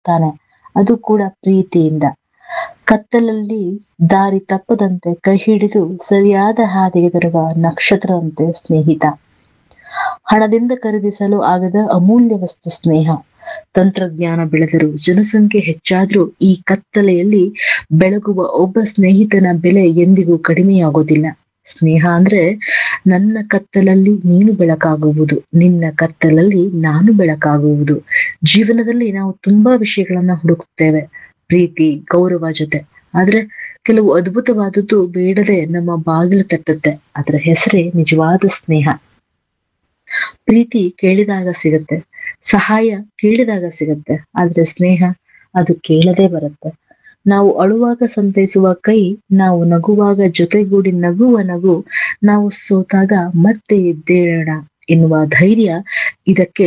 ತಾನೆ ಅದು ಕೂಡ ಪ್ರೀತಿಯಿಂದ ಕತ್ತಲಲ್ಲಿ ದಾರಿ ತಪ್ಪದಂತೆ ಕೈ ಹಿಡಿದು ಸರಿಯಾದ ಹಾದಿಗೆ ತರುವ ನಕ್ಷತ್ರದಂತೆ ಸ್ನೇಹಿತ ಹಣದಿಂದ ಖರೀದಿಸಲು ಆಗದ ಅಮೂಲ್ಯ ವಸ್ತು ಸ್ನೇಹ ತಂತ್ರಜ್ಞಾನ ಬೆಳೆದರೂ ಜನಸಂಖ್ಯೆ ಹೆಚ್ಚಾದ್ರೂ ಈ ಕತ್ತಲೆಯಲ್ಲಿ ಬೆಳಗುವ ಒಬ್ಬ ಸ್ನೇಹಿತನ ಬೆಲೆ ಎಂದಿಗೂ ಕಡಿಮೆಯಾಗೋದಿಲ್ಲ ಸ್ನೇಹ ಅಂದ್ರೆ ನನ್ನ ಕತ್ತಲಲ್ಲಿ ನೀನು ಬೆಳಕಾಗುವುದು ನಿನ್ನ ಕತ್ತಲಲ್ಲಿ ನಾನು ಬೆಳಕಾಗುವುದು ಜೀವನದಲ್ಲಿ ನಾವು ತುಂಬಾ ವಿಷಯಗಳನ್ನ ಹುಡುಕುತ್ತೇವೆ ಪ್ರೀತಿ ಗೌರವ ಜೊತೆ ಆದ್ರೆ ಕೆಲವು ಅದ್ಭುತವಾದದ್ದು ಬೇಡದೆ ನಮ್ಮ ಬಾಗಿಲು ತಟ್ಟುತ್ತೆ ಅದರ ಹೆಸರೇ ನಿಜವಾದ ಸ್ನೇಹ ಪ್ರೀತಿ ಕೇಳಿದಾಗ ಸಿಗತ್ತೆ ಸಹಾಯ ಕೇಳಿದಾಗ ಸಿಗತ್ತೆ ಆದ್ರೆ ಸ್ನೇಹ ಅದು ಕೇಳದೆ ಬರುತ್ತೆ ನಾವು ಅಳುವಾಗ ಸಂತೈಸುವ ಕೈ ನಾವು ನಗುವಾಗ ಜೊತೆಗೂಡಿ ನಗುವ ನಗು ನಾವು ಸೋತಾಗ ಮತ್ತೆ ಎದ್ದೇಳೋಣ ಎನ್ನುವ ಧೈರ್ಯ ಇದಕ್ಕೆ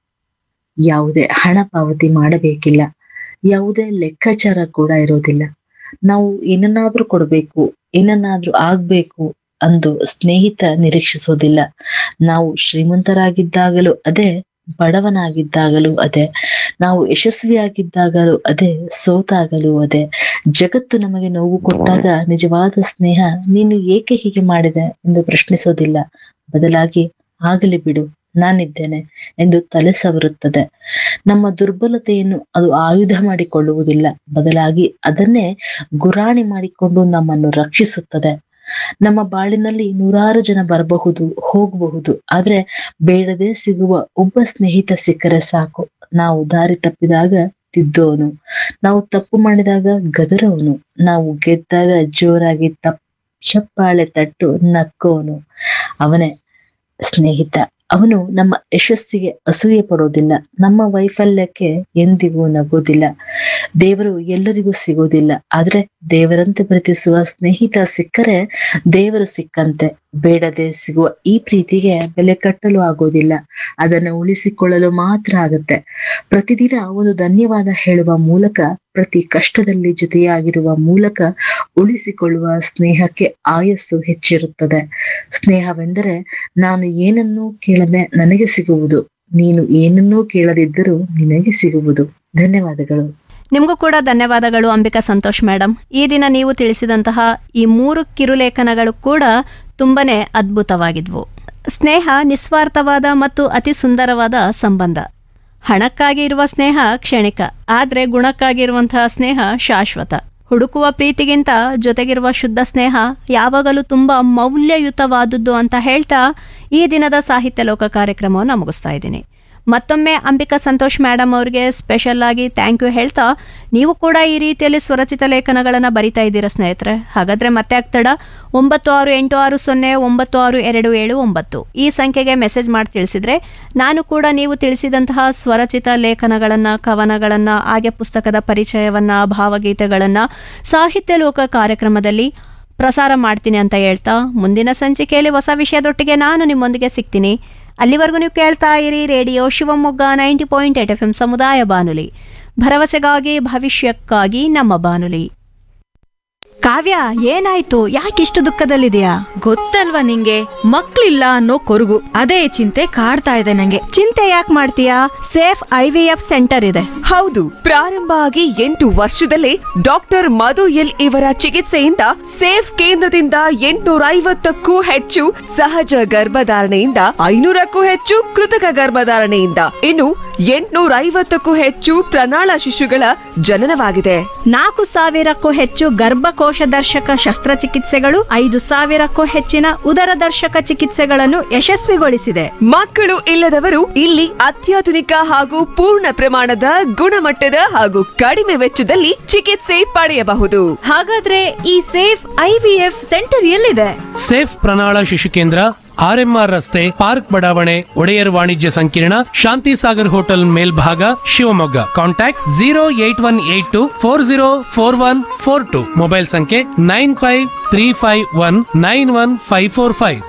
ಯಾವುದೇ ಹಣ ಪಾವತಿ ಮಾಡಬೇಕಿಲ್ಲ ಯಾವುದೇ ಲೆಕ್ಕಾಚಾರ ಕೂಡ ಇರೋದಿಲ್ಲ ನಾವು ಏನನ್ನಾದ್ರೂ ಕೊಡಬೇಕು ಏನನ್ನಾದ್ರೂ ಆಗ್ಬೇಕು ಅಂದು ಸ್ನೇಹಿತ ನಿರೀಕ್ಷಿಸೋದಿಲ್ಲ ನಾವು ಶ್ರೀಮಂತರಾಗಿದ್ದಾಗಲೂ ಅದೇ ಬಡವನಾಗಿದ್ದಾಗಲೂ ಅದೇ ನಾವು ಯಶಸ್ವಿಯಾಗಿದ್ದಾಗಲೂ ಅದೇ ಸೋತಾಗಲೂ ಅದೇ ಜಗತ್ತು ನಮಗೆ ನೋವು ಕೊಟ್ಟಾಗ ನಿಜವಾದ ಸ್ನೇಹ ನೀನು ಏಕೆ ಹೀಗೆ ಮಾಡಿದೆ ಎಂದು ಪ್ರಶ್ನಿಸೋದಿಲ್ಲ ಬದಲಾಗಿ ಆಗಲಿ ಬಿಡು ನಾನಿದ್ದೇನೆ ಎಂದು ತಲೆ ಸವರುತ್ತದೆ ನಮ್ಮ ದುರ್ಬಲತೆಯನ್ನು ಅದು ಆಯುಧ ಮಾಡಿಕೊಳ್ಳುವುದಿಲ್ಲ ಬದಲಾಗಿ ಅದನ್ನೇ ಗುರಾಣಿ ಮಾಡಿಕೊಂಡು ನಮ್ಮನ್ನು ರಕ್ಷಿಸುತ್ತದೆ ನಮ್ಮ ಬಾಳಿನಲ್ಲಿ ನೂರಾರು ಜನ ಬರಬಹುದು ಹೋಗಬಹುದು ಆದ್ರೆ ಬೇಡದೆ ಸಿಗುವ ಒಬ್ಬ ಸ್ನೇಹಿತ ಸಿಕ್ಕರೆ ಸಾಕು ನಾವು ದಾರಿ ತಪ್ಪಿದಾಗ ತಿದ್ದೋನು ನಾವು ತಪ್ಪು ಮಾಡಿದಾಗ ಗದರೋನು ನಾವು ಗೆದ್ದಾಗ ಜೋರಾಗಿ ತಪ್ ಚಪ್ಪಾಳೆ ತಟ್ಟು ನಕ್ಕೋನು ಅವನೇ ಸ್ನೇಹಿತ ಅವನು ನಮ್ಮ ಯಶಸ್ಸಿಗೆ ಅಸೂಯೆ ಪಡೋದಿಲ್ಲ ನಮ್ಮ ವೈಫಲ್ಯಕ್ಕೆ ಎಂದಿಗೂ ನಗೋದಿಲ್ಲ ದೇವರು ಎಲ್ಲರಿಗೂ ಸಿಗೋದಿಲ್ಲ ಆದ್ರೆ ದೇವರಂತೆ ಪ್ರೀತಿಸುವ ಸ್ನೇಹಿತ ಸಿಕ್ಕರೆ ದೇವರು ಸಿಕ್ಕಂತೆ ಬೇಡದೆ ಸಿಗುವ ಈ ಪ್ರೀತಿಗೆ ಬೆಲೆ ಕಟ್ಟಲು ಆಗೋದಿಲ್ಲ ಅದನ್ನು ಉಳಿಸಿಕೊಳ್ಳಲು ಮಾತ್ರ ಆಗತ್ತೆ ಪ್ರತಿದಿನ ಒಂದು ಧನ್ಯವಾದ ಹೇಳುವ ಮೂಲಕ ಪ್ರತಿ ಕಷ್ಟದಲ್ಲಿ ಜೊತೆಯಾಗಿರುವ ಮೂಲಕ ಉಳಿಸಿಕೊಳ್ಳುವ ಸ್ನೇಹಕ್ಕೆ ಆಯಸ್ಸು ಹೆಚ್ಚಿರುತ್ತದೆ ಸ್ನೇಹವೆಂದರೆ ನಾನು ಏನನ್ನೂ ಕೇಳದೆ ನನಗೆ ಸಿಗುವುದು ನೀನು ಏನನ್ನೂ ಕೇಳದಿದ್ದರೂ ನಿನಗೆ ಸಿಗುವುದು ಧನ್ಯವಾದಗಳು ನಿಮಗೂ ಕೂಡ ಧನ್ಯವಾದಗಳು ಅಂಬಿಕಾ ಸಂತೋಷ್ ಮೇಡಮ್ ಈ ದಿನ ನೀವು ತಿಳಿಸಿದಂತಹ ಈ ಮೂರು ಕಿರುಲೇಖನಗಳು ಕೂಡ ತುಂಬನೇ ಅದ್ಭುತವಾಗಿದ್ವು ಸ್ನೇಹ ನಿಸ್ವಾರ್ಥವಾದ ಮತ್ತು ಅತಿ ಸುಂದರವಾದ ಸಂಬಂಧ ಹಣಕ್ಕಾಗಿ ಇರುವ ಸ್ನೇಹ ಕ್ಷಣಿಕ ಆದರೆ ಗುಣಕ್ಕಾಗಿ ಇರುವಂತಹ ಸ್ನೇಹ ಶಾಶ್ವತ ಹುಡುಕುವ ಪ್ರೀತಿಗಿಂತ ಜೊತೆಗಿರುವ ಶುದ್ಧ ಸ್ನೇಹ ಯಾವಾಗಲೂ ತುಂಬ ಮೌಲ್ಯಯುತವಾದದ್ದು ಅಂತ ಹೇಳ್ತಾ ಈ ದಿನದ ಸಾಹಿತ್ಯ ಲೋಕ ಕಾರ್ಯಕ್ರಮವನ್ನು ಮುಗಿಸ್ತಾ ಇದ್ದೀನಿ ಮತ್ತೊಮ್ಮೆ ಅಂಬಿಕಾ ಸಂತೋಷ್ ಮೇಡಮ್ ಅವರಿಗೆ ಸ್ಪೆಷಲ್ ಆಗಿ ಥ್ಯಾಂಕ್ ಯು ಹೇಳ್ತಾ ನೀವು ಕೂಡ ಈ ರೀತಿಯಲ್ಲಿ ಸ್ವರಚಿತ ಲೇಖನಗಳನ್ನು ಬರಿತಾ ಇದ್ದೀರಾ ಸ್ನೇಹಿತರೆ ಹಾಗಾದ್ರೆ ಮತ್ತೆ ಆಗ್ತಡ ಒಂಬತ್ತು ಆರು ಎಂಟು ಆರು ಸೊನ್ನೆ ಒಂಬತ್ತು ಆರು ಎರಡು ಏಳು ಒಂಬತ್ತು ಈ ಸಂಖ್ಯೆಗೆ ಮೆಸೇಜ್ ಮಾಡಿ ತಿಳಿಸಿದ್ರೆ ನಾನು ಕೂಡ ನೀವು ತಿಳಿಸಿದಂತಹ ಸ್ವರಚಿತ ಲೇಖನಗಳನ್ನು ಕವನಗಳನ್ನು ಹಾಗೆ ಪುಸ್ತಕದ ಪರಿಚಯವನ್ನ ಭಾವಗೀತೆಗಳನ್ನು ಸಾಹಿತ್ಯ ಲೋಕ ಕಾರ್ಯಕ್ರಮದಲ್ಲಿ ಪ್ರಸಾರ ಮಾಡ್ತೀನಿ ಅಂತ ಹೇಳ್ತಾ ಮುಂದಿನ ಸಂಚಿಕೆಯಲ್ಲಿ ಹೊಸ ವಿಷಯದೊಟ್ಟಿಗೆ ನಾನು ನಿಮ್ಮೊಂದಿಗೆ ಸಿಗ್ತೀನಿ ಅಲ್ಲಿವರೆಗೂ ನೀವು ಕೇಳ್ತಾ ಇರಿ radio Shivamogga ninety point eight F M ಸಮುದಾಯ ಬಾನುಲಿ ಭರವಸೆಗಾಗಿ ಭವಿಷ್ಯಕ್ಕಾಗಿ ನಮ್ಮ ಬಾನುಲಿ ಕಾವ್ಯ ಏನಾಯ್ತು ಯಾಕಿಷ್ಟು ದುಃಖದಲ್ಲಿದೆಯಾ ಗೊತ್ತಲ್ವಾ ನಿಂಗೆ ಮಕ್ಳಿಲ್ಲ ಅನ್ನೋ ಕೊರಗು ಅದೇ ಚಿಂತೆ ಕಾಡ್ತಾ ಇದೆ ನಂಗೆ ಚಿಂತೆ ಯಾಕೆ ಮಾಡ್ತೀಯಾ Safe I V F centre ಇದೆ ಹೌದು ಪ್ರಾರಂಭ ಆಗಿ ಎಂಟು ವರ್ಷದಲ್ಲೇ ಡಾಕ್ಟರ್ ಮಧು ಎಲ್ ಇವರ ಚಿಕಿತ್ಸೆಯಿಂದ ಸೇಫ್ ಕೇಂದ್ರದಿಂದ ಎಂಟುನೂರ ಐವತ್ತಕ್ಕೂ ಹೆಚ್ಚು ಸಹಜ ಗರ್ಭಧಾರಣೆಯಿಂದ ಐನೂರಕ್ಕೂ ಹೆಚ್ಚು ಕೃತಕ ಗರ್ಭಧಾರಣೆಯಿಂದ ಇನ್ನು ಎಂಟುನೂರ ಐವತ್ತಕ್ಕೂ ಹೆಚ್ಚು ಪ್ರಣಾಳ ಶಿಶುಗಳ ಜನನವಾಗಿದೆ ನಾಲ್ಕು ಸಾವಿರಕ್ಕೂ ಹೆಚ್ಚು ಗರ್ಭಕೋಶ ದರ್ಶಕ ಶಸ್ತ್ರಚಿಕಿತ್ಸೆಗಳು ಐದು ಸಾವಿರಕ್ಕೂ ಹೆಚ್ಚಿನ ಉದರ ದರ್ಶಕ ಚಿಕಿತ್ಸೆಗಳನ್ನು ಯಶಸ್ವಿಗೊಳಿಸಿದೆ ಮಕ್ಕಳು ಇಲ್ಲದವರು ಇಲ್ಲಿ ಅತ್ಯಾಧುನಿಕ ಹಾಗೂ ಪೂರ್ಣ ಪ್ರಮಾಣದ ಗುಣಮಟ್ಟದ ಹಾಗೂ ಕಡಿಮೆ ವೆಚ್ಚದಲ್ಲಿ ಚಿಕಿತ್ಸೆ ಪಡೆಯಬಹುದು ಹಾಗಾದ್ರೆ ಈ ಸೇಫ್ ಐವಿಎಫ್ ಸೆಂಟರ್ ಎಲ್ಲಿದೆ ಸೇಫ್ ಪ್ರಣಾಳ ಶಿಶು ಕೇಂದ್ರ ಆರ್ಎಂಆರ್ ರಸ್ತೆ ಪಾರ್ಕ್ ಬಡಾವಣೆ ಒಡೆಯರ್ ವಾಣಿಜ್ಯ ಸಂಕೀರ್ಣ ಶಾಂತಿ ಸಾಗರ್ ಹೋಟೆಲ್ ಮೇಲ್ಭಾಗ Shivamogga contact zero eight one eight two four zero four one four two mobile ಸಂಖ್ಯೆ nine five three five one nine one five four five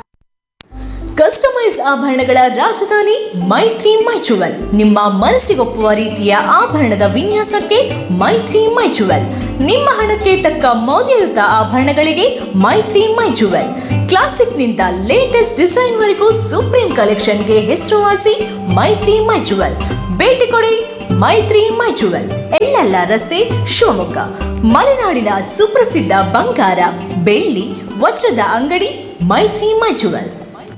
customise ಆಭರಣಗಳ ರಾಜಧಾನಿ ಮೈತ್ರಿ ಮೈಚುವಲ್ ನಿಮ್ಮ ಮನಸ್ಸಿಗೊಪ್ಪುವ ರೀತಿಯ ಆಭರಣದ ವಿನ್ಯಾಸಕ್ಕೆ ಮೈತ್ರಿ ಮೈಚುವಲ್ ನಿಮ್ಮ ಹಣಕ್ಕೆ ತಕ್ಕ ಮೌಲ್ಯಯುತ ಆಭರಣಗಳಿಗೆ ಮೈತ್ರಿ ಮೈಚುವಲ್ ಕ್ಲಾಸಿಕ್ನಿಂದ ಲೇಟೆಸ್ಟ್ ಡಿಸೈನ್ವರೆಗೂ ಸುಪ್ರೀಂ ಕಲೆಕ್ಷನ್ಗೆ ಹೆಸರುವಾಸಿ ಮೈತ್ರಿ ಮೈಚುವಲ್ ಭೇಟಿ ಕೊಡಿ ಮೈತ್ರಿ ಮೈ ಜುವೆಲ್ ಎಲ್ಲೆಲ್ಲ ರಸ್ತೆ ಶಿವಮೊಗ್ಗ ಮಲೆನಾಡಿನ ಸುಪ್ರಸಿದ್ಧ ಬಂಗಾರ ಬೆಳ್ಳಿ ವಜ್ರದ ಅಂಗಡಿ ಮೈತ್ರಿ ಮೈ ಜುವೆಲ್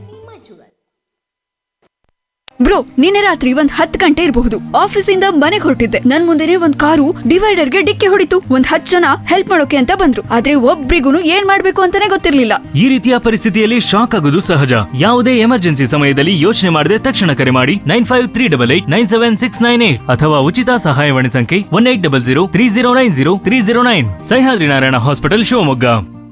ಬ್ರೋ ನಿನ್ನೆ ರಾತ್ರಿ ಒಂದ್ ಹತ್ತು ಗಂಟೆ ಇರಬಹುದು ಆಫೀಸಿಂದ ಮನೆಗೆ ಹೊರಟಿದ್ದೆ ನನ್ ಮುಂದೆನೆ ಒಂದ್ ಕಾರು ಡಿವೈಡರ್ಗೆ ಡಿಕ್ಕಿ ಹೊಡಿತು ಒಂದ್ ಹತ್ತು ಜನ ಹೆಲ್ಪ್ ಮಾಡೋಕೆ ಅಂತ ಬಂದ್ರು ಆದ್ರೆ ಒಬ್ರಿಗೂ ಏನ್ ಮಾಡ್ಬೇಕು ಅಂತಾನೆ ಗೊತ್ತಿರ್ಲಿಲ್ಲ ಈ ರೀತಿಯ ಪರಿಸ್ಥಿತಿಯಲ್ಲಿ ಶಾಕ್ ಆಗೋದು ಸಹಜ ಯಾವುದೇ ಎಮರ್ಜೆನ್ಸಿ ಸಮಯದಲ್ಲಿ ಯೋಚನೆ ಮಾಡದೆ ತಕ್ಷಣ ಕರೆ ಮಾಡಿ nine five three double eight nine seven six nine eight ಅಥವಾ ಉಚಿತ ಸಹಾಯವಾಣಿ ಸಂಖ್ಯೆ one eight double zero three zero nine zero three zero nine Sahyadri Narayana hospital Shivamogga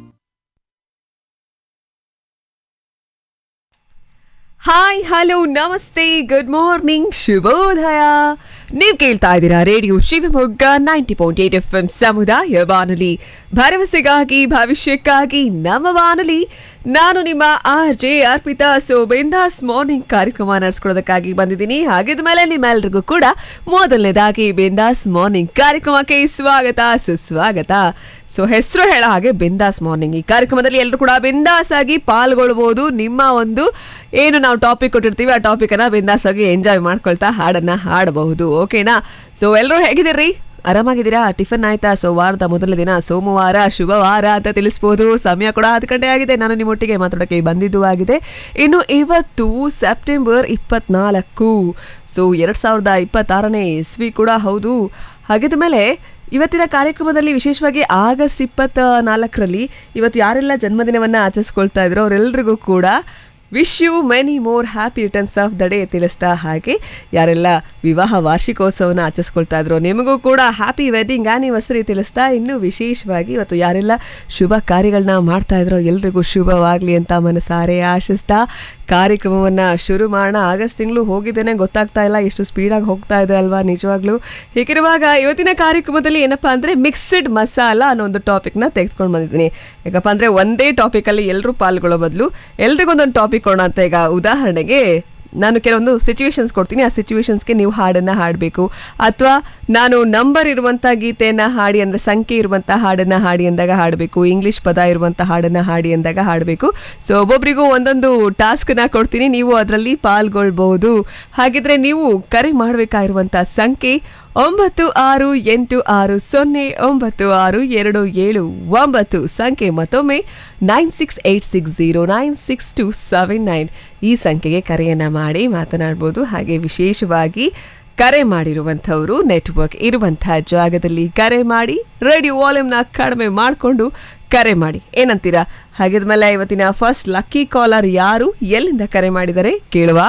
hi hello ನಮಸ್ತೆ ಗುಡ್ ಮಾರ್ನಿಂಗ್ ಶುಭೋದಯ ನೀವು ಕೇಳ್ತಾ ಇದ್ದೀರಾ radio Shivamogga ninety point eight F M ಸಮುದಾಯ ಬಾನುಲಿ ಭರವಸೆಗಾಗಿ ಭವಿಷ್ಯಕ್ಕಾಗಿ ನಮ್ಮ ಬಾನುಲಿ ನಾನು ನಿಮ್ಮ ಆರ್ ಜೆ ಅರ್ಪಿತಾ ಸೊ ಬಿಂದಾಸ್ ಮಾರ್ನಿಂಗ್ ಕಾರ್ಯಕ್ರಮ ನಡೆಸ್ಕೊಡೋದಕ್ಕಾಗಿ ಬಂದಿದ್ದೀನಿ ಹಾಗಿದ್ಮೇಲೆ ನಿಮ್ಮೆಲ್ರಿಗೂ ಕೂಡ ಮೊದಲನೇದಾಗಿ ಬಿಂದಾಸ್ ಮಾರ್ನಿಂಗ್ ಕಾರ್ಯಕ್ರಮಕ್ಕೆ ಸ್ವಾಗತ ಸುಸ್ವಾಗತ ಸೊ ಹೆಸರು ಹೇಳೋ ಹಾಗೆ ಬಿಂದಾಸ್ ಮಾರ್ನಿಂಗ್ ಈ ಕಾರ್ಯಕ್ರಮದಲ್ಲಿ ಎಲ್ಲರೂ ಕೂಡ ಬಿಂದಾಸ್ ಆಗಿ ಪಾಲ್ಗೊಳ್ಬಹುದು ನಿಮ್ಮ ಒಂದು ಏನು ನಾವು ಟಾಪಿಕ್ ಕೊಟ್ಟಿರ್ತೀವಿ ಆ ಟಾಪಿಕ್ ಅನ್ನ ಬಿಂದಾಸ್ ಆಗಿ ಎಂಜಾಯ್ ಮಾಡ್ಕೊಳ್ತಾ ಹಾಡನ್ನ ಹಾಡಬಹುದು ಓಕೆನಾ ಸೊ ಎಲ್ಲರೂ ಹೇಗಿದ್ದೀರಿ ಆರಾಮಾಗಿದ್ದೀರಾ ಟಿಫನ್ ಆಯ್ತಾ ಸೊ ವಾರದ ಮೊದಲ ದಿನ ಸೋಮವಾರ ಶುಭವಾರ ಅಂತ ತಿಳಿಸ್ಬೋದು ಸಮಯ ಕೂಡ ಹತ್ತು ಗಂಟೆ ಆಗಿದೆ ನಾನು ನಿಮ್ಮೊಟ್ಟಿಗೆ ಮಾತಾಡೋಕ್ಕೆ ಬಂದಿದ್ದು ಆಗಿದೆ ಇನ್ನು ಇವತ್ತು ಸೆಪ್ಟೆಂಬರ್ ಇಪ್ಪತ್ನಾಲ್ಕು ಸೊ ಎರಡು ಸಾವಿರದ ಇಪ್ಪತ್ತಾರನೇ ಇಸ್ವಿ ಕೂಡ ಹೌದು ಹಾಗಿದ ಮೇಲೆ ಇವತ್ತಿನ ಕಾರ್ಯಕ್ರಮದಲ್ಲಿ ವಿಶೇಷವಾಗಿ ಆಗಸ್ಟ್ ಇಪ್ಪತ್ತ ನಾಲ್ಕರಲ್ಲಿ ಇವತ್ತು ಯಾರೆಲ್ಲ ಜನ್ಮದಿನವನ್ನು ಆಚರಿಸ್ಕೊಳ್ತಾ ಇದ್ರು ಅವರೆಲ್ಲರಿಗೂ ಕೂಡ wish you many more happy returns of the day ತಿಳಿಸ್ತಾ ಹಾಗೆ ಯಾರೆಲ್ಲ ವಿವಾಹ ವಾರ್ಷಿಕೋತ್ಸವನ ಆಚರಿಸ್ಕೊಳ್ತಾ ಇದ್ರು ನಿಮಗೂ ಕೂಡ ಹ್ಯಾಪಿ ವೆಡ್ಡಿಂಗ್ ಆನಿವರ್ಸರಿ ತಿಳಿಸ್ತಾ ಇನ್ನು ವಿಶೇಷವಾಗಿ ಇವತ್ತು ಯಾರೆಲ್ಲ ಶುಭ ಕಾರ್ಯಗಳನ್ನ ಮಾಡ್ತಾ ಇದ್ರೋ ಎಲ್ರಿಗೂ ಶುಭವಾಗಲಿ ಅಂತ ಮನಸಾರೆ ಆಶಿಸ್ತಾ ಕಾರ್ಯಕ್ರಮವನ್ನು ಶುರು ಮಾಡೋಣ ಆಗಸ್ಟ್ ತಿಂಗಳು ಹೋಗಿದ್ದೇನೆ ಗೊತ್ತಾಗ್ತಾ ಇಲ್ಲ ಎಷ್ಟು ಸ್ಪೀಡಾಗಿ ಹೋಗ್ತಾ ಇದೆ ಅಲ್ವಾ ನಿಜವಾಗ್ಲೂ ಹೀಗಿರುವಾಗ ಇವತ್ತಿನ ಕಾರ್ಯಕ್ರಮದಲ್ಲಿ ಏನಪ್ಪ ಅಂದರೆ ಮಿಕ್ಸ್ಡ್ ಮಸಾಲ ಅನ್ನೋ ಒಂದು ಟಾಪಿಕ್ನ ತೆಗೆದುಕೊಂಡು ಬಂದಿದ್ದೀನಿ ಯಾಕಪ್ಪ ಅಂದರೆ ಒಂದೇ ಟಾಪಿಕಲ್ಲಿ ಎಲ್ಲರೂ ಪಾಲ್ಗೊಳ್ಳೋ ಬದಲು ಎಲ್ರಿಗೊಂದೊಂದು ಟಾಪಿಕ್ ಕೊಡೋಣ ಅಂತ ಈಗ ಉದಾಹರಣೆಗೆ ನಾನು ಕೆಲವೊಂದು ಸಿಚುವೇಶನ್ಸ್ ಕೊಡ್ತೀನಿ ಆ ಸಿಚುವೇಶನ್ಸ್ಗೆ ನೀವು ಹಾಡನ್ನು ಹಾಡಬೇಕು ಅಥವಾ ನಾನು ನಂಬರ್ ಇರುವಂಥ ಗೀತೆಯನ್ನು ಹಾಡಿ ಅಂದರೆ ಸಂಖ್ಯೆ ಇರುವಂಥ ಹಾಡನ್ನು ಹಾಡಿ ಅಂದಾಗ ಹಾಡಬೇಕು ಇಂಗ್ಲೀಷ್ ಪದ ಇರುವಂಥ ಹಾಡನ್ನು ಹಾಡಿ ಅಂದಾಗ ಹಾಡಬೇಕು ಸೊ ಒಬ್ಬೊಬ್ಬರಿಗೂ ಒಂದೊಂದು ಟಾಸ್ಕ್ನ ಕೊಡ್ತೀನಿ ನೀವು ಅದರಲ್ಲಿ ಪಾಲ್ಗೊಳ್ಬಹುದು ಹಾಗಿದ್ರೆ ನೀವು ಕರೆ ಮಾಡಬೇಕಾಗಿರುವಂಥ ಸಂಖ್ಯೆ ಒಂಬತ್ತು ಆರು ಎಂಟು ಆರು ಸೊನ್ನೆ ಒಂಬತ್ತು ಆರು ಎರಡು ಏಳು ಒಂಬತ್ತು ಸಂಖ್ಯೆ ಮತ್ತೊಮ್ಮೆ nine six eight six zero nine six two seven nine ಈ ಸಂಖ್ಯೆಗೆ ಕರೆಯನ್ನು ಮಾಡಿ ಮಾತನಾಡ್ಬೋದು ಹಾಗೆ ವಿಶೇಷವಾಗಿ ಕರೆ ಮಾಡಿರುವಂಥವರು ನೆಟ್ವರ್ಕ್ ಇರುವಂಥ ಜಾಗದಲ್ಲಿ ಕರೆ ಮಾಡಿ ರೇಡಿಯೋ ವಾಲ್ಯೂಮ್ನ ಕಡಿಮೆ ಮಾಡಿಕೊಂಡು ಕರೆ ಮಾಡಿ ಏನಂತೀರಾ ಹಾಗಿದ್ಮೇಲೆ ಇವತ್ತಿನ ಫಸ್ಟ್ ಲಕ್ಕಿ ಕಾಲರ್ ಯಾರು ಎಲ್ಲಿಂದ ಕರೆ ಮಾಡಿದರೆ ಕೇಳುವ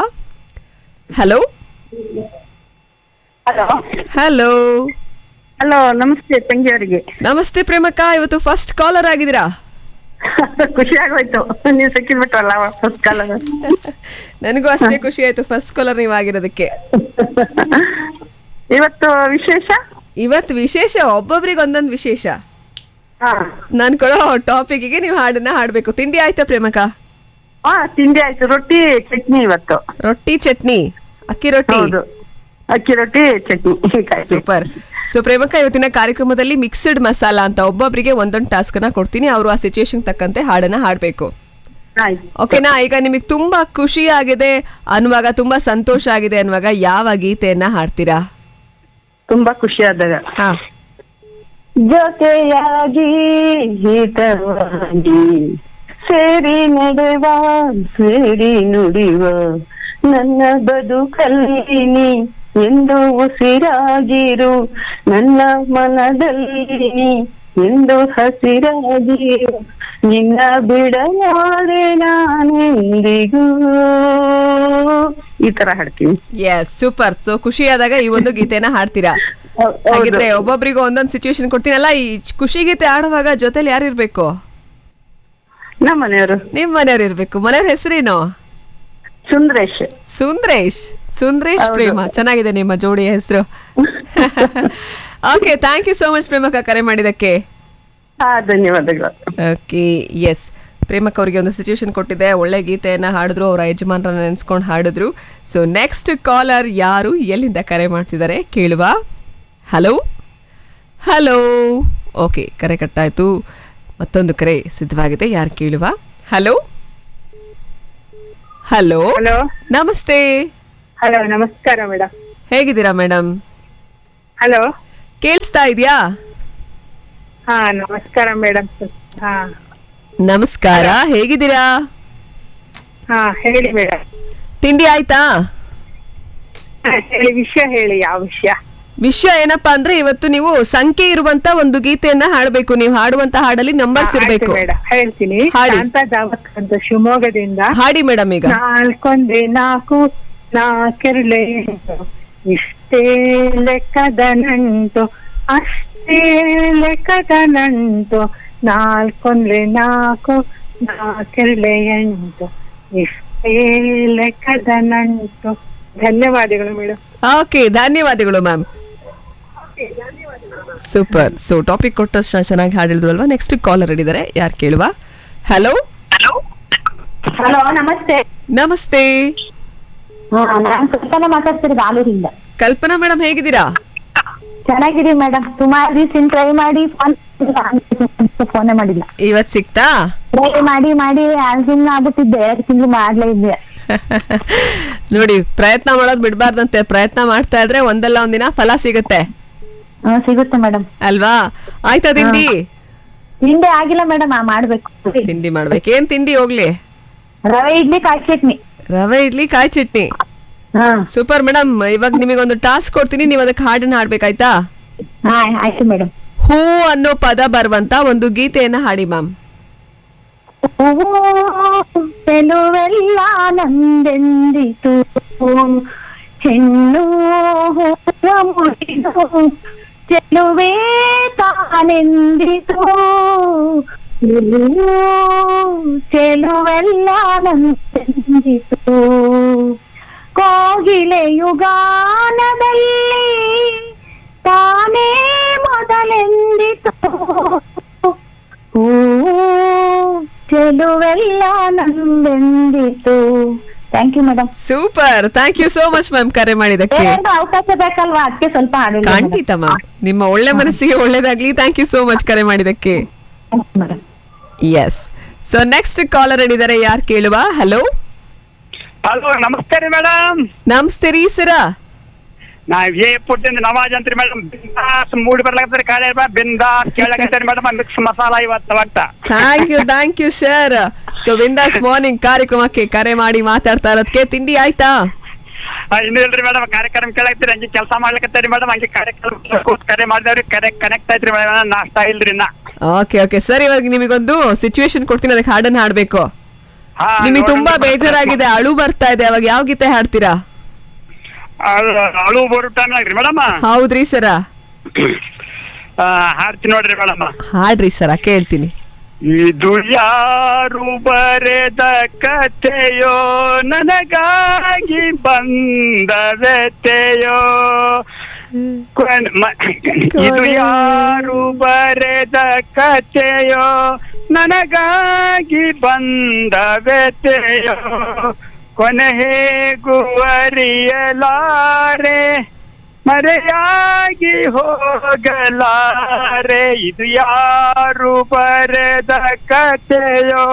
ಹಲೋ ಹಲೋ ಹಲೋ ಹಲೋ ನಮಸ್ತೆ ತಂಗಿಯವರಿಗೆ ನಮಸ್ತೆ ಪ್ರೇಮಕ್ಕ ಇವತ್ತು ಫಸ್ಟ್ ಕಾಲರ್ ಆಗಿದ್ದೀರಾ ಖುಷಿ ಆಗೋಯ್ತು ನೀವು ಸಿಕ್ಕಿಬಿಟ್ರಲ್ಲ ಫಸ್ಟ್ ಕಾಲ ನನಗೂ ಅಷ್ಟೇ ಖುಷಿ ಆಯ್ತು ಫಸ್ಟ್ ಕಾಲರ್ ನೀವು ಆಗಿರೋದಕ್ಕೆ ಇವತ್ತು ವಿಶೇಷ ಇವತ್ತು ವಿಶೇಷ ಒಬ್ಬೊಬ್ರಿಗೆ ಒಂದೊಂದು ವಿಶೇಷ ಹಾ ನಾನು ಕೊಡೋ ಟಾಪಿಕ್ಗೆ ನೀವು ಹಾಡನ್ನ ಹಾಡ್ಬೇಕು ತಿಂಡಿ ಆಯ್ತಾ ಪ್ರೇಮಕ್ಕ ಹಾ ತಿಂಡಿ ಆಯ್ತು ರೊಟ್ಟಿ ಚಟ್ನಿ ಇವತ್ತು ರೊಟ್ಟಿ ಚಟ್ನಿ ಅಕ್ಕಿ ರೊಟ್ಟಿ ಹೌದು ಅಕ್ಕಿ ರೊಟ್ಟಿ ಚಟ್ನಿ ಕಾಯಿ ಸೂಪರ್ ಸೊ ಪ್ರೇಮಕ್ಕ ಇವತ್ತಿನ ಕಾರ್ಯಕ್ರಮದಲ್ಲಿ ಮಿಕ್ಸ್ಡ್ ಮಸಾಲ ಅಂತ ಒಬ್ಬೊಬ್ಬರಿಗೆ ಒಂದೊಂದು ಟಾಸ್ಕ್ ನ ಕೊಡ್ತೀನಿ ಅವರು ಆ ಸಿಚುವೇಶನ್ ತಕ್ಕಂತೆ ಹಾಡನ್ನ ಹಾಡ್ಬೇಕು ಆಯ್ತು ಓಕೆನಾ ಈಗ ನಿಮಗೆ ತುಂಬಾ ಖುಷಿ ಆಗಿದೆ ಅನ್ನುವಾಗ ತುಂಬಾ ಸಂತೋಷ ಆಗಿದೆ ಅನ್ನುವಾಗ ಯಾವ ಗೀತೆಯನ್ನ ಹಾಡ್ತೀರಾ ತುಂಬಾ ಖುಷಿ ಆದಾಗ ಹಾ ಜೊತೆಯಾಗಿ ಹಿತವಾಗಿ ಸೇರಿ ನಡೆವ ಸೇರಿ ನುಡಿವ ನನ್ನ ಬದುಕಲ್ಲಿ ನೀ ಎಂದು ಉಸಿರಾಗಿರು ನನ್ನ ಮನದಲ್ಲಿ ನೀ ಎಂದು ಹಸಿರಾಗಿರು ನಿನ್ನ ಬಿಡಲಾರೆ ನಾನೆಂದಿಗೂ ಈ ತರ ಹಾಡ್ತೀನಿ ಎಸ್ ಸೂಪರ್ ಸೊ ಖುಷಿ ಆದಾಗ ಈ ಒಂದು ಗೀತೆನ ಹಾಡ್ತೀರಾ ಹೌ- ಹೌದು. ಹಾಗಿದ್ರೆ ಒಬ್ಬೊಬ್ರಿಗೂ ಒಂದೊಂದು ಸಿಚುವೇಶನ್ ಕೊಡ್ತೀನಲ್ಲ ಈ ಖುಷಿ ಗೀತೆ ಆಡುವಾಗ ಜೊತೆಲಿ ಯಾರು ಇರ್ಬೇಕು ನಮ್ಮ ಮನೆಯವರು ನಿಮ್ ಮನೆಯವ್ರು ಇರ್ಬೇಕು ಮನೆಯವ್ರ ಹೆಸರೇನು ಸುಂದ್ರೇಶ್ ಸುಂದ್ರೇಶ್ ಸುಂದ್ರೇಶ್ ಹೌದು. ಪ್ರೇಮ ಚೆನ್ನಾಗಿದೆ ನಿಮ್ಮ ಜೋಡಿಯ ಹೆಸರು okay thank you so much ಪ್ರೇಮಕ್ಕ ಕರೆ ಮಾಡಿದಕ್ಕೆ ಹಾ ಧನ್ಯವಾದಗಳು ಓಕೆ ಎಸ್ ಪ್ರೇಮಕ್ ಅವರಿಗೆ ಒಂದು ಸಿಚುವೇಶನ್ ಕೊಟ್ಟಿದೆ ಒಳ್ಳೆ ಗೀತೆಯನ್ನ ಹಾಡಿದ್ರು ಅವರ ಯಜಮಾನರನ್ನ ನೆನೆಸ್ಕೊಂಡು ಹಾಡಿದ್ರು ಸೊ ನೆಕ್ಸ್ಟ್ ಕಾಲರ್ ಯಾರು ಎಲ್ಲಿಂದ ಕರೆ ಮಾಡ್ತಿದ್ದಾರೆ ಕೇಳುವ ಹಲೋ ಹಲೋ ಓಕೆ ಕರೆ ಕಟ್ಟಾಯ್ತು ಮತ್ತೊಂದು ಕರೆ ಸಿದ್ಧವಾಗಿದೆ ಯಾರು ಕೇಳುವ ಹಲೋ ಹಲೋ ಹಲೋ ನಮಸ್ತೆ ಹಲೋ ನಮಸ್ಕಾರ ಮೇಡಮ್ ಹೇಗಿದ್ದೀರಾ ಮೇಡಮ್ ಹಲೋ ಕೇಳಿಸ್ತಾ ಇದೆಯಾ ಹಾ ನಮಸ್ಕಾರ ಮೇಡಮ್ ಹಾ ನಮಸ್ಕಾರ ಹೇಗಿದ್ದೀರಾ ಹಾ ಹೇಳಿ ಮೇಡಮ್ ತಿಂಡಿ ಆಯ್ತಾ ಹೇಳಿ ವಿಷಯ ಹೇಳಿ ಯಾವ ವಿಷಯ ವಿಷಯ ಏನಪ್ಪಾ ಅಂದ್ರೆ ಇವತ್ತು ನೀವು ಸಂಖ್ಯೆ ಇರುವಂತ ಒಂದು ಗೀತೆಯನ್ನ ಹಾಡಬೇಕು ನೀವು ಹಾಡುವಂತ ಹಾಡಲ್ಲಿ ನಂಬರ್ಸ್ ಇರಬೇಕು ಮೇಡಮ್ ಹೇಳ್ತೀನಿ ಹಾಡಿ. ಶಾಂತ ದಾವತ್ ಅಂತ ಶಿವಮೊಗ್ಗದಿಂದ ಹಾಡಿ ಮೇಡಮ್ ಈಗ ನಾಲ್ಕೊಂದೆ ನಾಲ್ಕು ನಾಲ್ಕೆರಳೆ ಎಂಟು ಇಷ್ಟೇ ಲೆಕ್ಕದ ನಂಟು ಅಷ್ಟೇ ಲೆಕ್ಕದ ನಂಟು ನಾಲ್ಕೊಂದೆ ನಾಲ್ಕು ನಾಲ್ಕೆರಳೆ ಎಂಟು ಇಷ್ಟೇ ಲೆಕ್ಕದ ನಂಟು ಧನ್ಯವಾದಗಳು ಮೇಡಮ್ ಓಕೆ ಧನ್ಯವಾದಗಳು ಮ್ಯಾಮ್ ಸೂಪರ್ ಸೊ ಟಾಪಿಕ್ ಕೊಟ್ಟಷ್ಟು ಚೆನ್ನಾಗಿ ಹಾಡಿದ್ರು ಅಲ್ವಾ ನೆಕ್ಸ್ಟ್ ಕಾಲರ್ ಇದ್ದಾರೆ ಯಾರು ಕೇಳುವ ಹಲೋ ಹಲೋ ನಮಸ್ತೆ ನಮಸ್ತೆ ನಾನು ಕಲ್ಪನಾ ಮಾತಾಡ್ತಿರೋದು ಆಲೂರಿಂದ ಕಲ್ಪನಾ ಮೇಡಮ್ ಹೇಗಿದ್ದೀರಾ ಚೆನ್ನಾಗಿದೀವಿ ಮೇಡಮ್ ಸುಮಾರು ದಿವಸ ಟ್ರೈ ಮಾಡಿ ಫೋನ್ ಫೋನೇ ಮಾಡಿಲ್ಲ ಇವತ್ ಸಿಕ್ತಾ ಟ್ರೈ ಮಾಡಿ ಮಾಡಿ ಆರು ತಿಂಗಳು ಆಗ್ಬಿಟ್ಟಿದ್ದೆ ಎರಡು ತಿಂಗಳು ಮಾಡ್ಲೇ ಇದ್ದೆ ನೋಡಿ ಪ್ರಯತ್ನ ಮಾಡೋದು ಬಿಡ್ಬಾರ್ದಂತೆ ಪ್ರಯತ್ನ ಮಾಡ್ತಾ ಇದ್ರೆ ಒಂದಲ್ಲ ಒಂದಿನ ಫಲ ಸಿಗುತ್ತೆ ಹ್ಮ್ ಸಿಗುತ್ತೆ ಮೇಡಮ್ ಅಲ್ವಾ ಆಯ್ತಾ ತಿಂಡಿ ತಿಂಡಿ ಆಗಿಲ್ಲ ಮೇಡಮ್ ಮಾಡ್ಬೇಕು ತಿಂಡಿ ಮಾಡ್ಬೇಕು ಏನ್ ತಿಂಡಿ ಹೋಗ್ಲಿ ರವೆ ಇಡ್ಲಿ ಕಾಯಿ ಚಟ್ನಿ ರವೆ ಇಡ್ಲಿ ಕಾಯಿ ಚಟ್ನಿ ಹಾ ಸೂಪರ್ ಮೇಡಮ್ ಇವಾಗ ನಿಮಗೊಂದು ಟಾಸ್ಕ್ ಕೊಡ್ತೀನಿ ನೀವು ಅದಕ್ಕೆ ಹಾಡನ್ನ ಹಾಡ್ಬೇಕಾಯ್ತಾ ಹಾ ಆಯ್ತು ಮೇಡಮ್ ಹೂ ಅನ್ನೋ ಪದ ಬರುವಂತ ಒಂದು ಗೀತೆಯನ್ನ ಹಾಡಿ ಮ್ಯಾಮ್ ಚೆಲುವೆಲ್ಲ ನಂದೆಂದಿತು ಹೆಣ್ಣು ಹೂವ ಮುಡಿದು ಚೆಲುವೆ ತಾನೆಂದಿತು ಚೆಲುವೆಲ್ಲ ನಂದೆಂದಿತು ಕೋಗಿಲೆಯುಗಾನದಲ್ಲಿ ತಾನೇ ಮೊದಲೆಂದಿತು ಹೂ ಚೆಲುವೆಲ್ಲ ನಂದೆಂದಿತು thank you madam super thank you so much ma'am ಕರೆ ಮಾಡಿದಕ್ಕೆ ಅವಕಾಶ ಬೇಕಲ್ವಾ ಅದಕ್ಕೆ ಸ್ವಲ್ಪ ಹಾಡಿಲ್ಲ ಖಂಡಿತ ಮ್ಯಾಮ್ ನಿಮ್ಮ ಒಳ್ಳೆ ಮನಸ್ಸಿಗೆ ಒಳ್ಳೇದಾಗ್ಲಿ ಥ್ಯಾಂಕ್ ಯು ಸೋ ಮಚ್ ಕರೆ ಮಾಡಿದಕ್ಕೆ madam yes so next caller ಇದ್ದಾರೆ ಯಾರು ಕೇಳುವ ಹಲೋ ಹಲೋ ನಮಸ್ತೆ ರೀ ಮೇಡಮ್ ನಮಸ್ತೆ ರೀ ಸರ ನಾವ್ ಏ ಪುಟ್ಟಿಂದ ನವಾಜ್ ಅಂತ್ರಿ ಮೇಡಮ್ ಬಿಂದಾಸ್ ಮೂಡಿ ಬರ್ಲಾಕತ್ರಿ ಕಾಳೆ ಬಿಂದಾಸ್ ಕೇಳಕತ್ತೀರಿ ಮೇಡಮ್ ಮಿಕ್ಸ್ ಮಸಾಲ ಇವತ್ತು ಒಟ್ಟ thank you thank you sir so Bindaas morning ಕಾರ್ಯಕ್ರಮಕ್ಕೆ ಕರೆ ಮಾಡಿ ಮಾತಾಡ್ತಾ ಇರೋದಕ್ಕೆ ತಿಂಡಿ ಆಯ್ತಾ ಆ, ಇನ್ನೂ ಇಲ್ರಿ ಮೇಡಮ್ ಕಾರ್ಯಕ್ರಮ ಕೇಳಕತ್ತೀರಿ ಹಂಗೆ ಕೆಲಸ ಮಾಡ್ಲಿಕತ್ತೀರಿ ಮೇಡಮ್ ಹಂಗೆ ಕಾರ್ಯಕ್ರಮ ಕೂತ್ ಕರೆ ಮಾಡಿದವ್ರಿ ಕರೆ ಕನೆಕ್ಟ್ ಆಯ್ತ್ರಿ ಮೇಡಮ್ ನಾಷ್ಟಾ ಇಲ್ರಿ ನಾ ಓಕೆ ಓಕೆ ಸರ್ ಇವಾಗ ನಿಮಗೊಂದು ಸಿಚುವೇಶನ್ ಕೊಡ್ತೀನಿ ಅದಕ್ಕೆ ಹಾಡನ್ನ ಹಾಡ್ಬೇಕು ಹಾ, ನಿಮಗೆ ನೋಡೋಣ ತುಂಬಾ ಮೇಡಮ್. ಬೇಜಾರಾಗಿದೆ ಅಳು ಬರ್ತಾ ಇದೆ ಅವಾಗ ಯಾವ ಗೀತೆ ಹಾಡ್ತೀರಾ ಅದು ಅಳು ಬರೋ ಟೈಮ್ ಆಗ್ರಿ ಮೇಡಮ್ ಹೌದ್ರಿ ಸರ ಹಾಡ್ತೀನಿ ನೋಡ್ರಿ ಮೇಡಮ್ ಹಾಡ್ರಿ ಸರ ಕೇಳ್ತೀನಿ ಇದು ಯಾರು ಬರೆದ ಕಥೆಯೋ ನನಗಾಗಿ ಬಂದ ವ್ಯತೆಯೋ ಕೊನ್- ಮ- ಇದು ಯಾರು ಬರೆದ ಕಥೆಯೋ ನನಗಾಗಿ ಬಂದ ವ್ಯತೆಯೋ ಕೊನೆ ಹೇಗೂ ಅರಿಯಲಾರೆ ಮರೆಯಾಗಿ ಹೋಗಲಾರೆ ಇದು ಯಾರು ಬರೆದ ಕಥೆಯೋ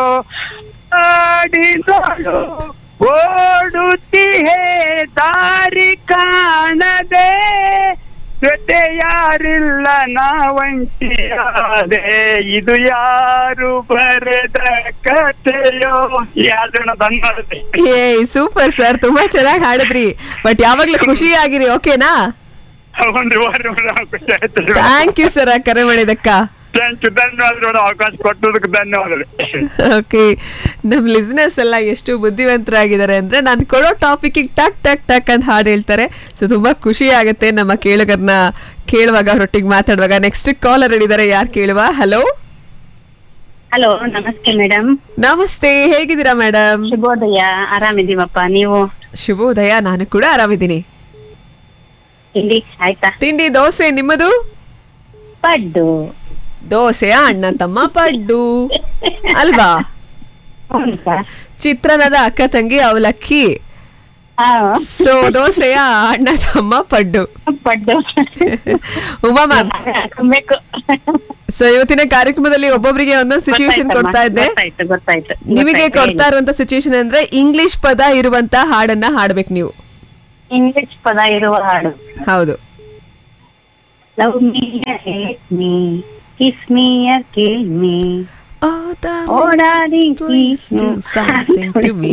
ಆಡಿದಳು ಓಡುತ್ತಿಹೆ ದಾರಿ ಕಾಣದೆ ಜೊತೆ ಯಾರಿಲ್ಲ ನಾವಂಟಿಯಾದೆ ಇದು ಯಾರು ಬರೆದ ಕಥೆಯೋ ಯಾವ್ದನ್ನ ಬಂದ್ಮಾಡುತ್ತೆ ಏ ಸೂಪರ್ ಸರ್ ತುಂಬಾ ಚೆನ್ನಾಗಿ ಹಾಡಿದ್ರಿ ಬಟ್ ಯಾವಾಗ್ಲೂ ಖುಷಿ ಆಗಿರಿ ಓಕೆನಾ ಒಂದು ವಾರ ಖುಷಿ ಆಯ್ತು ಥ್ಯಾಂಕ್ ಯು ಸರ್ ಕರೆ ಮಾಡಿದಕ್ಕ ಥ್ಯಾಂಕ್ ಯು ಧನ್ಯವಾದಗಳು ಅವಕಾಶ ಕೊಟ್ಟದಕ್ಕೆ ಧನ್ಯವಾದಗಳು ಓಕೆ ನಮ್ ಲಿಸ್ನರ್ಸ್ ಎಲ್ಲ ಎಷ್ಟು ಬುದ್ಧಿವಂತರಾಗಿದ್ದಾರೆ ಅಂದ್ರೆ ನಾನು ಕೊಡೋ ಟಾಪಿಕ್ ಟಕ್ ಟಕ್ ಟಕ್ ಅಂತ ಹಾಡು ಹೇಳ್ತಾರೆ ಸೊ ತುಂಬಾ ಖುಷಿ ಆಗುತ್ತೆ ನಮ್ಮ ಕೇಳುಗರನ್ನ ಕೇಳುವಾಗ ಅವರೊಟ್ಟಿಗೆ ಮಾತಾಡುವಾಗ ನೆಕ್ಸ್ಟ್ ಕಾಲರ್ ಹಿಡಿದಾರೆ ಯಾರು ಕೇಳುವ ಹಲೋ ಹಲೋ ನಮಸ್ತೆ ಮೇಡಮ್ ನಮಸ್ತೆ ಹೇಗಿದ್ದೀರಾ ಮೇಡಮ್ ಶುಭೋದಯ ಆರಾಮಿದೀವಪ್ಪ ನೀವು ಶುಭೋದಯ ನಾನು ಕೂಡ ಆರಾಮಿದ್ದೀನಿ ತಿಂಡಿ ಆಯ್ತಾ ತಿಂಡಿ ದೋಸೆ ನಿಮ್ಮದು ಪಡ್ಡು ದೋಸೆಯ ಅಣ್ಣ ತಮ್ಮ ಪಡ್ಡು ಅಲ್ವಾ ಚಿತ್ರಾನ್ನದ ಅಕ್ಕ ತಂಗಿ ಅವಲಕ್ಕಿ ಸೊ ದೋಸೆಯ ಅಣ್ಣ ತಮ್ಮ ಪಡ್ಡು ಪಡ್ಡು ಉಮಾ ಮ್ಯಾಮ್ ಸೊ ಇವತ್ತಿನ ಕಾರ್ಯಕ್ರಮದಲ್ಲಿ ಒಬ್ಬೊಬ್ಬರಿಗೆ ಒಂದೊಂದು ಸಿಚುವೇಶನ್ ಕೊಡ್ತಾ ಇದ್ದೆ ಗೊತ್ತಾಯ್ತು ಗೊತ್ತಾಯ್ತು ನಿಮಗೆ ಗೊತ್ತಾಯ್ತು, ಕೊಡ್ತಾ ಹೇಳಿ. ಇರುವಂತ ಸಿಚುವೇಶನ್ ಅಂದ್ರೆ ಇಂಗ್ಲಿಷ್ ಪದ ಇರುವಂತ ಹಾಡನ್ನ ಹಾಡ್ಬೇಕು ನೀವು ಇಂಗ್ಲಿಷ್ ಪದ ಇರುವ ಹಾಡು ಹೌದು love me hate me kiss me kill me Oh, darling, please do something to me.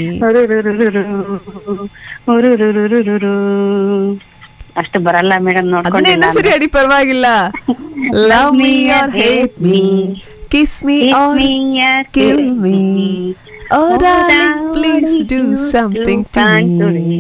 ಅಷ್ಟು ಬರಲ್ಲ ಮೇಡಮ್ ಅದನ್ನೇ ಇನ್ನೂ ಸರಿ ಅಡಿ ಪರವಾಗಿಲ್ಲ love me or hate me kiss me or kill me oh darling please do something to me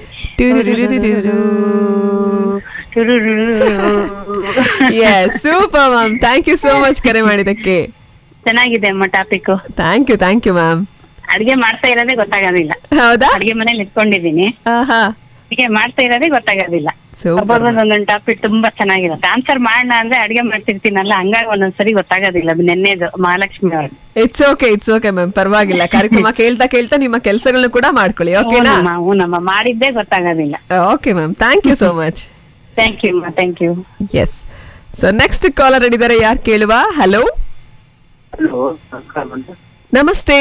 yes super ma'am thank you so much ಕರೆ ಮಾಡಿದ್ದಕ್ಕೆ ಚೆನ್ನಾಗಿದೆ ಅಮ್ಮ topic thank you thank you ma'am ಅಡಿಗೆ ಮಾಡ್ತಾ ಇರೋದೇ ಗೊತ್ತಾಗೋದಿಲ್ಲ ಹೌದಾ ಅಡಿಗೆ ಮನೇಲಿ ಇಟ್ಕೊಂಡಿದೀನಿ ಆಹಾ ಅಡಿಗೆ ಮಾಡ್ತಾ ಇರೋದೇ ಗೊತ್ತಾಗೋದಿಲ್ಲ Super. ಒಬ್ಬೊಬ್ಬರದ್ದು ಒಂದೊಂದು ಟಾಪಿಕ್ ತುಂಬಾ ಚೆನ್ನಾಗಿರುತ್ತೆ ಆನ್ಸರ್ ಮಾಡೋಣ ಅಂದ್ರೆ ಅಡಿಗೆ ಮಾಡ್ತಿರ್ತೀನಲ್ಲ ಹಂಗಾಗಿ ಒಂದೊಂದ್ಸರಿ ಗೊತ್ತಾಗೋದಿಲ್ಲ ನೆನ್ನೆದು ಮಹಾಲಕ್ಷ್ಮಿ ಅವ್ರು it's okay it's okay ma'am ಪರವಾಗಿಲ್ಲ ಕಾರ್ಯಕ್ರಮ ಕೇಳ್ತಾ ಕೇಳ್ತಾ ನಿಮ್ಮ ಕೆಲಸಗಳನ್ನ ಕೂಡ ಮಾಡ್ಕೊಳ್ಳಿ ಓಕೆನಾ ಹ್ಞೂನಮ್ಮ ಹ್ಞೂನಮ್ಮ ಮಾಡಿದ್ದೇ ಗೊತ್ತಾಗೋದಿಲ್ಲ okay ma'am thank you so much thank you ಅಮ್ಮ thank you yes so next caller ಹಿಡಿದಾರೆ ಯಾರು ಕೇಳುವ ಹಲೋ ನಮಸ್ತೆ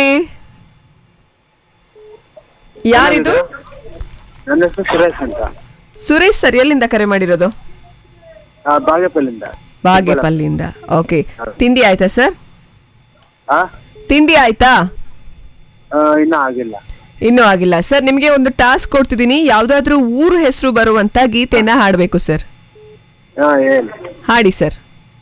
ಯಾರಿದು ನನ್ನ ಹೆಸರು ಸುರೇಶ್ ಅಂತ ಸುರೇಶ್ ಸರ್ ಎಲ್ಲಿಂದ ಕರೆ ಮಾಡಿರೋದು ಆ, ಬಾಗೇಪಲ್ಲಿಂದ ಬಾಗೇಪಲ್ಲಿಂದ ಓಕೆ ತಿಂಡಿ ಆಯ್ತಾ ಸರ್ ಆ? ತಿಂಡಿ ಆಯ್ತಾ ಆ, ಇನ್ನೂ ಆಗಿಲ್ಲ ಇನ್ನೂ ಆಗಿಲ್ಲ ಸರ್ ನಿಮಗೆ ಒಂದು ಟಾಸ್ಕ್ ಕೊಡ್ತಿದ್ದೀನಿ ಯಾವ್ದಾದ್ರೂ ಊರು ಹೆಸರು ಬರುವಂತ ಗೀತೆನ ಹಾಡಬೇಕು ಸರ್ ಹಾ ಹೇಳಿ ಹಾಡಿ ಸರ್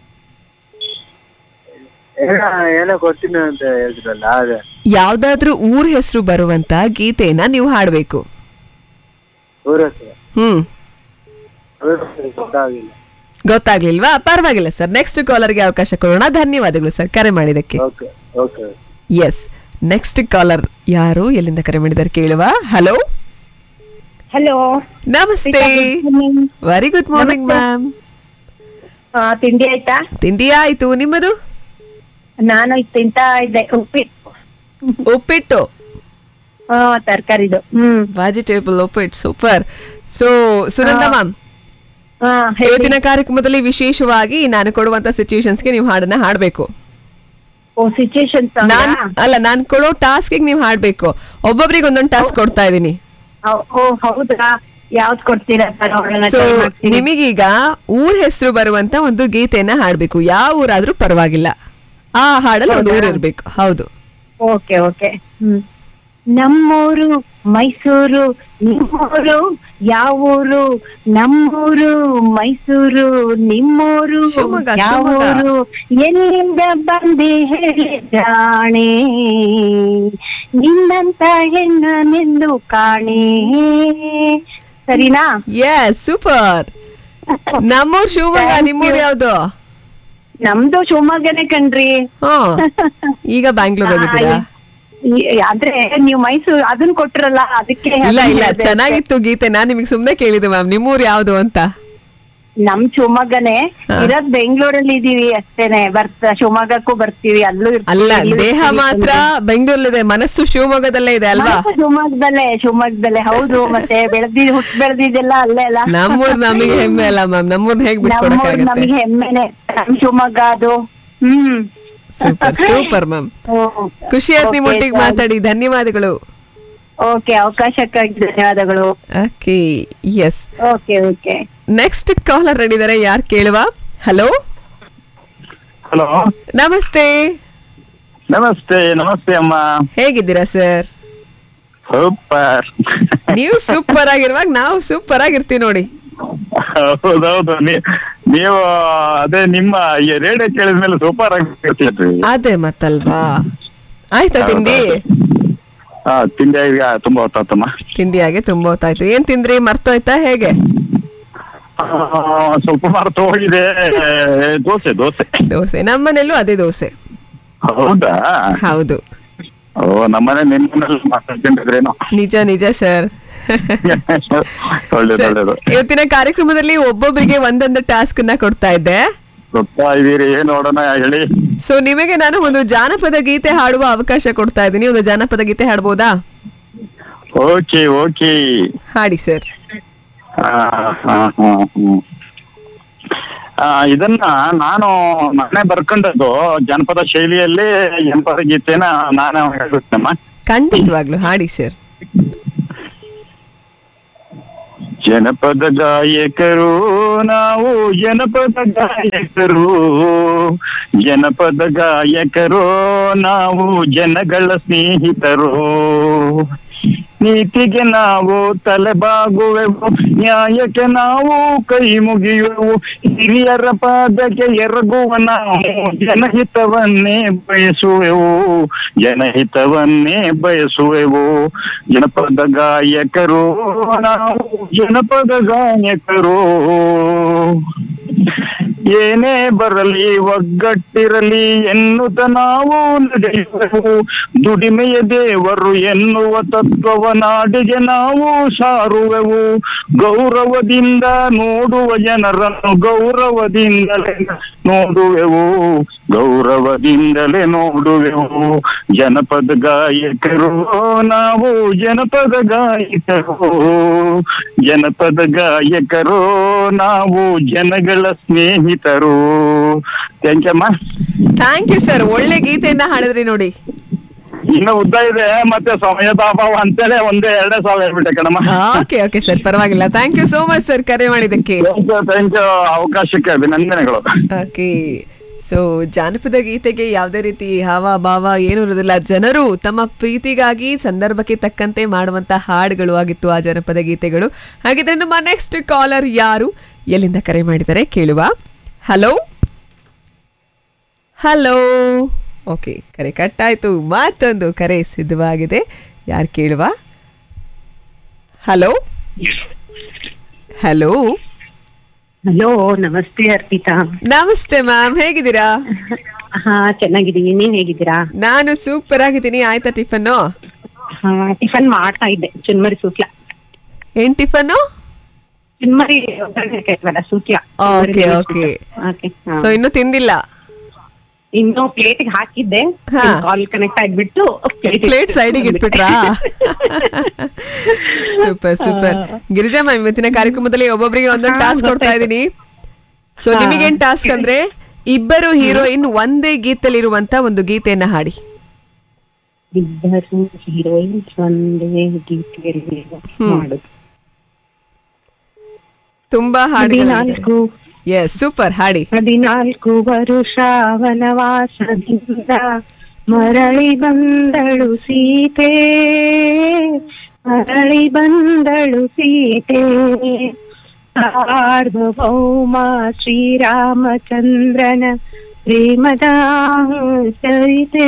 ಏನೋ ಏನೋ ಕೊಡ್ತೀನಿ ಅಂತ ಹೇಳಿದ್ರಲ್ಲ ಅದೇ ಯಾವ್ದಾದ್ರೂ ಊರ್ ಹೆಸರು ಬರುವಂತ ಗೀತೆನ ನೀವು ಹಾಡಬೇಕು ಊರ ಹೆಸರು ಹ್ಮ್ ಊರ ಹೆಸರು ಗೊತ್ತಾಗಿಲ್ಲ ಗೊತ್ತಾಗ್ಲಿಲ್ವಾ ಪರವಾಗಿಲ್ಲ ಸರ್ ನೆಕ್ಸ್ಟ್ ಕಾಲರ್ಗೆ ಅವಕಾಶ ಕೊಡೋಣ ಧನ್ಯವಾದಗಳು ಸರ್ ಕರೆ ಮಾಡಿದಕ್ಕೆ okay okay yes next caller ಯಾರು ಎಲ್ಲಿಂದ ಕರೆ ಮಾಡಿದಾರೆ ಕೇಳುವ ಹಲೋ ಹಲೋ ನಮಸ್ತೆ ವೆರಿ ಗುಡ್ ಮಾರ್ನಿಂಗ್ ಮ್ಯಾಮ್ ತಿಂಡಿ ಆಯ್ತಾ ತಿಂಡಿ ಆಯ್ತು ನಿಮ್ಮದು ನಾನು ಇದ್ ತಿಂತಾ ಇದ್ದೆ ಉಪ್ಪಿಟ್ಟು ಉಪ್ಪಿಟ್ಟು ಹಾ ತರಕಾರಿದು ಹ್ಮ್ ವೆಜಿಟೇಬಲ್ ಉಪ್ಪಿಟ್ಟು ಸೂಪರ್ ಸೊ ಸುನಂದ ಮ್ಯಾಮ್ ಹಾ ಇವತ್ತಿನ ಕಾರ್ಯಕ್ರಮದಲ್ಲಿ ವಿಶೇಷವಾಗಿ ನಾನು ಕೊಡುವಂತ ಸಿಚುಯೇಷನ್ಸ್ಗೆ ನೀವು ಹಾಡನ್ನ ಹಾಡ್ಬೇಕು ಓ ಸಿಚುಯೇಷನ್ ನಾನ್ ಅಲ್ಲ ನಾನ್ ಕೊಡೋ ಟಾಸ್ಕ್ ನೀವು ಹಾಡ್ಬೇಕು ಒಬ್ಬೊಬ್ರಿಗೆ ಒಂದೊಂದು ಟಾಸ್ಕ್ ಕೊಡ್ತಾ ಇದೀನಿ ಓ ಹೌದಾ ಯಾವ್ದ್ ಕೊಡ್ತೀರಾ ಸರ್ ನೋಡೋಣ ಸೊ try ಮಾಡ್ತೀನಿ. ನಿಮಗೀಗ ಊರ್ ಹೆಸರು ಬರುವಂತ ಒಂದು ಗೀತೆನ ಹಾಡ್ಬೇಕು ಯಾವ ಊರಾದ್ರೂ ಪರವಾಗಿಲ್ಲ ಆ ಹಾಡಲ್ಲಿ ಒಂದು ಊರು ಇರ್ಬೇಕು ಹೌದು ಓಕೆ ಓಕೆ ಹ್ಮ್ ನಮ್ಮೂರು ಮೈಸೂರು ನಿಮ್ಮೂರು ಯಾವೂರು ನಮ್ಮೂರು ಮೈಸೂರು ನಿಮ್ಮೂರು ಶಿವಮೊಗ್ಗ, ಯಾವೂರು ಎಲ್ಲಿಂದ ಬಂದೆ ಹೇಳಿ ಜಾಣೆ ನಿನ್ನಂತ ಹೆಣ್ಣನೆಂದು ಕಾಣೆ ಸರಿನಾ ಎಸ್ ಸೂಪರ್ ನಮ್ಮೂರ್ ಶಿವಮೊಗ್ಗ ನಿಮ್ಮೂರ್ ಯಾವ್ದು ನಮ್ದು ಶಿವಮೊಗ್ಗನೇ ಕಣ್ರಿ ಹಾ ಈಗ ಬ್ಯಾಂಗ್ಳೂರ್ ಹೋಗಿದ್ದೀರಾ ಈ- ಅಂದ್ರೆ ನೀವು ಮೈಸೂರು ಅದನ್ನ ಕೊಟ್ರಲ್ಲ ಅದಕ್ಕೆ ಇಲ್ಲ ಇಲ್ಲ ಹೇಳ್ದೆ. ಚೆನ್ನಾಗಿತ್ತು ಗೀತೆ ನಾನ್ ನಿಮಗೆ ಸುಮ್ನೆ ಕೇಳಿದ್ದು ಮ್ಯಾಮ್ ನಿಮ್ಮೂರ್ ಯಾವ್ದು ಅಂತ ನಮ್ ಶಿವಮೊಗ್ಗನೇ ಇರೋದ್ ಬೆಂಗಳೂರಲ್ಲಿ ಇದೀವಿ ಅಷ್ಟೇನೆ ಬರ್ತ ಶಿವಮೊಗ್ಗಕ್ಕೂ ಬರ್ತೀವಿ ಅಲ್ಲೂ ಇರ್ತೀವಿ, ಅಲ್ಲ ಇಲ್ಲೂ ದೇಹ ಇರ್ತೀವಿ ಮಾತ್ರ ಬೆಂಗಳೂರಲ್ಲಿದೆ ಮನಸ್ಸು ಶಿವಮೊಗ್ಗದಲ್ಲೇ ಇದೆ ಅಲ್ವಾ ಮನಸ್ಸು ಶಿವಮೊಗ್ಗದಲ್ಲೇ ಶಿವಮೊಗ್ಗದಲ್ಲೇ ಹೌದು ಮತ್ತೆ ಬೆಳೆದಿ ಹುಟ್ಟು ಬೆಳೆದಿದ್ದೆಲ್ಲ ಅಲ್ಲೇ ಅಲ್ಲ ನಮ್ಮೂರ್ ನಮಗೆ ಹೆಮ್ಮೆ ಅಲ್ಲ ಮ್ಯಾಮ್ ನಮ್ಮೂರ್ನ ಹೇಗ್ ನಮ್ಮೂರ್ ಬಿಟ್ಕೊಡಕ್ಕಾಗತ್ತೆ ನಮಗೆ ಹೆಮ್ಮೆನೆ ನಮ್ ಶಿವಮೊಗ್ಗ ಅದು ಹ್ಮ್ ಸೂಪರ್ ಸೂಪರ್ ಮ್ಯಾಮ್ ಖುಷಿ ಆಯ್ತು ನಿಮ್ಮ ಒಟ್ಟಿಗೆ ಮಾತಾಡಿ ಧನ್ಯವಾದಗಳು ಓಕೆ ಅವಕಾಶಕ್ಕಾಗಿ ಧನ್ಯವಾದಗಳು okay yes okay okay next caller ರೆಡಿದಾರೆ ಯಾರು ಕೇಳುವ ಹಲೋ ಹಲೋ ನಮಸ್ತೆ ನಮಸ್ತೆ ನಮಸ್ತೆ ಅಮ್ಮ ಹೇಗಿದ್ದೀರಾ ಸರ್ ಸೂಪರ್ ನೀವು ಸೂಪರ್ ಆಗಿರುವಾಗ ನಾವು ಸೂಪರ್ ಆಗಿರ್ತೀವಿ ನೋಡಿ ಹೌದೌದು ನೀ- ನೀವು ಅದೇ ನಿಮ್ಮ ಈ ರೇಡಿಯೋ ಕೇಳಿದ ಮೇಲೆ ಸೂಪರ್ ಆಗಿ ಅದೇ ಮತ್ತಲ್ವಾ ಆಯ್ತಾ ತಿಂಡಿ ಹಾ ತಿಂಡಿ ಈಗ ತುಂಬಾ ಹೊತ್ತಾತಮ್ಮ ತಿಂಡಿ ಆಗಿ ತುಂಬಾ ಹೊತ್ತಾಯ್ತು ಏನ್ ತಿಂದ್ರಿ ಮರ್ತೋಯ್ತಾ ಹೇಗೆ ಆ, ಸ್ವಲ್ಪ ಮರೆತು ಹೋಗಿದೆ ದೋಸೆ ದೋಸೆ ದೋಸೆ ನಮ್ಮನೇಲೂ ಅದೇ ದೋಸೆ ಹೌದಾ ಹೌದು ಓ ನಮ್ಮನೆ ನಿಮ್ಮನೇಲಿ ಮಾತಾಡ್ಕೊಂಡಿದ್ರೇನೋ ನಿಜ ನಿಜ ಸರ್ ಒಳ್ಳೇದು ಒಳ್ಳೇದು ಇವತ್ತಿನ ಕಾರ್ಯಕ್ರಮದಲ್ಲಿ ಒಬ್ಬೊಬ್ಬರಿಗೆ ಒಂದೊಂದು ಟಾಸ್ಕ್ ನ ಕೊಡ್ತಾ ಇದ್ದೆ ಗೊತ್ತಾ ಇದೀರಿ ಏನ್ ನೋಡೋಣ ಹೇಳಿ ಸೊ ನಿಮಗೆ ನಾನು ಒಂದು ಜಾನಪದ ಗೀತೆ ಹಾಡುವ ಅವಕಾಶ ಕೊಡ್ತಾ ಇದ್ದೀನಿ ಒಂದು ಜಾನಪದ ಗೀತೆ ಹಾಡ್ಬೋದಾ ಓಕೆ ಓಕೆ ಹಾಡಿ ಸರ್ ಇದನ್ನ ನಾನು ನಾನೇ ಬರ್ಕೊಂಡದ್ದು ಜನಪದ ಶೈಲಿಯಲ್ಲಿ ಜನಪದ ಗೀತೆನ ನಾನೇ ಹೇಳ್ಬಿಡ್ತೇನಮ್ಮ ಖಂಡಿತವಾಗ್ಲು ಹಾಡಿ ಸರ್ ಜನಪದ ಗಾಯಕರು ನಾವು ಜನಪದ ಗಾಯಕರು ಜನಪದ ಗಾಯಕರು ನಾವು ಜನಗಳ ಸ್ನೇಹಿತರು ನೀತಿಗೆ ನಾವು ತಲೆಬಾಗುವೆವು ನ್ಯಾಯಕ್ಕೆ ನಾವು ಕೈ ಮುಗಿಯುವೆವು ಹಿರಿಯರ ಪಾದಕ್ಕೆ ಎರಗುವ ನಾವು ಜನಹಿತವನ್ನೇ ಬಯಸುವೆವು ಜನಹಿತವನ್ನೇ ಬಯಸುವೆವು ಜನಪದ ಗಾಯಕರು ನಾವು ಜನಪದ ಗಾಯಕರು ಏನೇ ಬರಲಿ ಒಗ್ಗಟ್ಟಿರಲಿ ಎನ್ನುತ್ತ ನಾವು ನಡೆಯುವೆವು ದುಡಿಮೆಯ ದೇವರು ಎನ್ನುವ ತತ್ವವ ನಾಡಿಗೆ ನಾವು ಸಾರುವೆವು ಗೌರವದಿಂದ ನೋಡುವ ಜನರನ್ನು ಗೌರವದಿಂದಲೇ ನೋಡುವೆವು ಗೌರವದಿಂದಲೇ ನೋಡುವೆವು ಜನಪದ ಗಾಯಕರು ನಾವು ಜನಪದ ಗಾಯಕರು ಜನಪದ ಗಾಯಕರು ನಾವು ಜನಗಳ ಸ್ನೇಹಿತರು ಥ್ಯಾಂಕ್ ಅಮ್ಮ ಥ್ಯಾಂಕ್ ಯು ಸರ್ ಒಳ್ಳೆ ಗೀತೆಯನ್ನ ಹಾಡಿದ್ರಿ ನೋಡಿ ಇನ್ನು ಉದ್ದ ಇದೆ ಮತ್ತೆ ಸಮಯದ ಅಭಾವ ಅಂತೇಳಿ ಒಂದೇ ಎರಡೇ ಸಾವಿರ ಹೇಳ್ಬಿಟ್ಟೆ ಕಣಮ್ಮ ಓಕೆ ಓಕೆ ಸರ್ ಪರವಾಗಿಲ್ಲ thank you so much sir ಕರೆ ಮಾಡಿದ್ದಕ್ಕೆ ಥ್ಯಾಂಕ್ ಯು ಅವಕಾಶಕ್ಕೆ ಅಭಿನಂದನೆಗಳು ಓಕೆ ಸೊ ಜಾನಪದ ಗೀತೆಗೆ ಯಾವುದೇ ರೀತಿ ಹಾವ ಭಾವ ಏನೂ ಇರೋದಿಲ್ಲ ಜನರು ತಮ್ಮ ಪ್ರೀತಿಗಾಗಿ ಸಂದರ್ಭಕ್ಕೆ ತಕ್ಕಂತೆ ಮಾಡುವಂತ ಹಾಡುಗಳು ಆಗಿತ್ತು ಆ ಜನಪದ ಗೀತೆಗಳು ಹಾಗಿದ್ರೆ ನಮ್ಮ ನೆಕ್ಸ್ಟ್ ಕಾಲರ್ ಯಾರು ಎಲ್ಲಿಂದ ಕರೆ ಮಾಡಿದ್ದಾರೆ ಕೇಳುವ ಹಲೋ ಹಲೋ ಓಕೆ ಕರೆ ಕಟ್ಟಾಯ್ತು ಮತ್ತೊಂದು ಕರೆ ಸಿದ್ಧವಾಗಿದೆ ಯಾರು ಕೇಳುವ ಹಲೋ ಹಲೋ ಹಲೋ ನಮಸ್ತೆ ಅರ್ಪಿತಾ ನಮಸ್ತೆ ಮ್ಯಾಮ್ ಹೇಗಿದ್ದೀರಾ ಹಾ ಚೆನ್ನಾಗಿದ್ದೀನಿ ನೀವ್ ಹೇಗಿದ್ದೀರಾ ನಾನು ಸೂಪರ್ ಆಗಿದ್ದೀನಿ ಆಯ್ತಾ ಟಿಫನ್ನು ಹಾ ಟಿಫನ್ ಮಾಡ್ತಾ ಇದ್ದೆ ಚುನ್ಮರಿ ಸೂತ್ಲ ಏನ್ ಟಿಫನ್ನು ಚುನ್ಮರಿ ಒಗ್ಗರಣೆ ಹಾಕಿದ್ವಲ್ಲ ಸೂತ್ಲ ಓಕೆ ಓಕೆ ಓಕೆ ಸೊ ಇನ್ನು ತಿಂದಿಲ್ಲ ಇನ್ನು ಪ್ಲೇಟ್ ಹಾಕಿದ್ದೆ ಹಾ. ಕಾಲ್ ಕನೆಕ್ಟ್ ಆಗ್ಬಿಟ್ಟು ಪ್ಲೇಟ್ ಸೈಡಿಗೆ ಇಟ್ಬಿಟ್ರಾ ಸೂಪರ್ ಸೂಪರ್ ಗಿರಿಜಾ ಮ್ಯಾಮ್ ಇವತ್ತಿನ ಕಾರ್ಯಕ್ರಮದಲ್ಲಿ ಒಬ್ಬೊಬ್ಬರಿಗೆ ಒಂದೊಂದು ಹಾ, ಟಾಸ್ಕ್ ಕೊಡ್ತಾ ಗೊತ್ತಾಯ್ತು. ಇದೀನಿ ಸೊ ಹಾ. ನಿಮಗೇನ್ ಟಾಸ್ಕ್ ಅಂದ್ರೆ ಇಬ್ಬರು ಹೀರೋಯಿನ್ ಒಂದೇ ಗೀತೆಲಿರುವಂತ ಒಂದು ಗೀತೆಯನ್ನ ಹಾಡಿ ಇಬ್ಬರು ಹೀರೋಯಿನ್ಸ್ ಒಂದೇ ಗೀತೆಯಲ್ಲಿ ಹ್ಮ್. ಮಾಡುದು ತುಂಬಾ ಹಾಡುಗಳು ಹದಿನಾಲ್ಕು ಎಸ್ ಸೂಪರ್ ಹಾಡಿ ಹದಿನಾಲ್ಕು ವರುಷ ವನವಾಸದಿಂದ ಮರಳಿ ಬಂದಳು ಸೀತೆ ಮರಳಿ ಬಂದಳು ಸೀತೆ ಸಾರ್ವಭೌಮ ಶ್ರೀರಾಮಚಂದ್ರನ ಪ್ರೇಮದ ಸರಿತೆ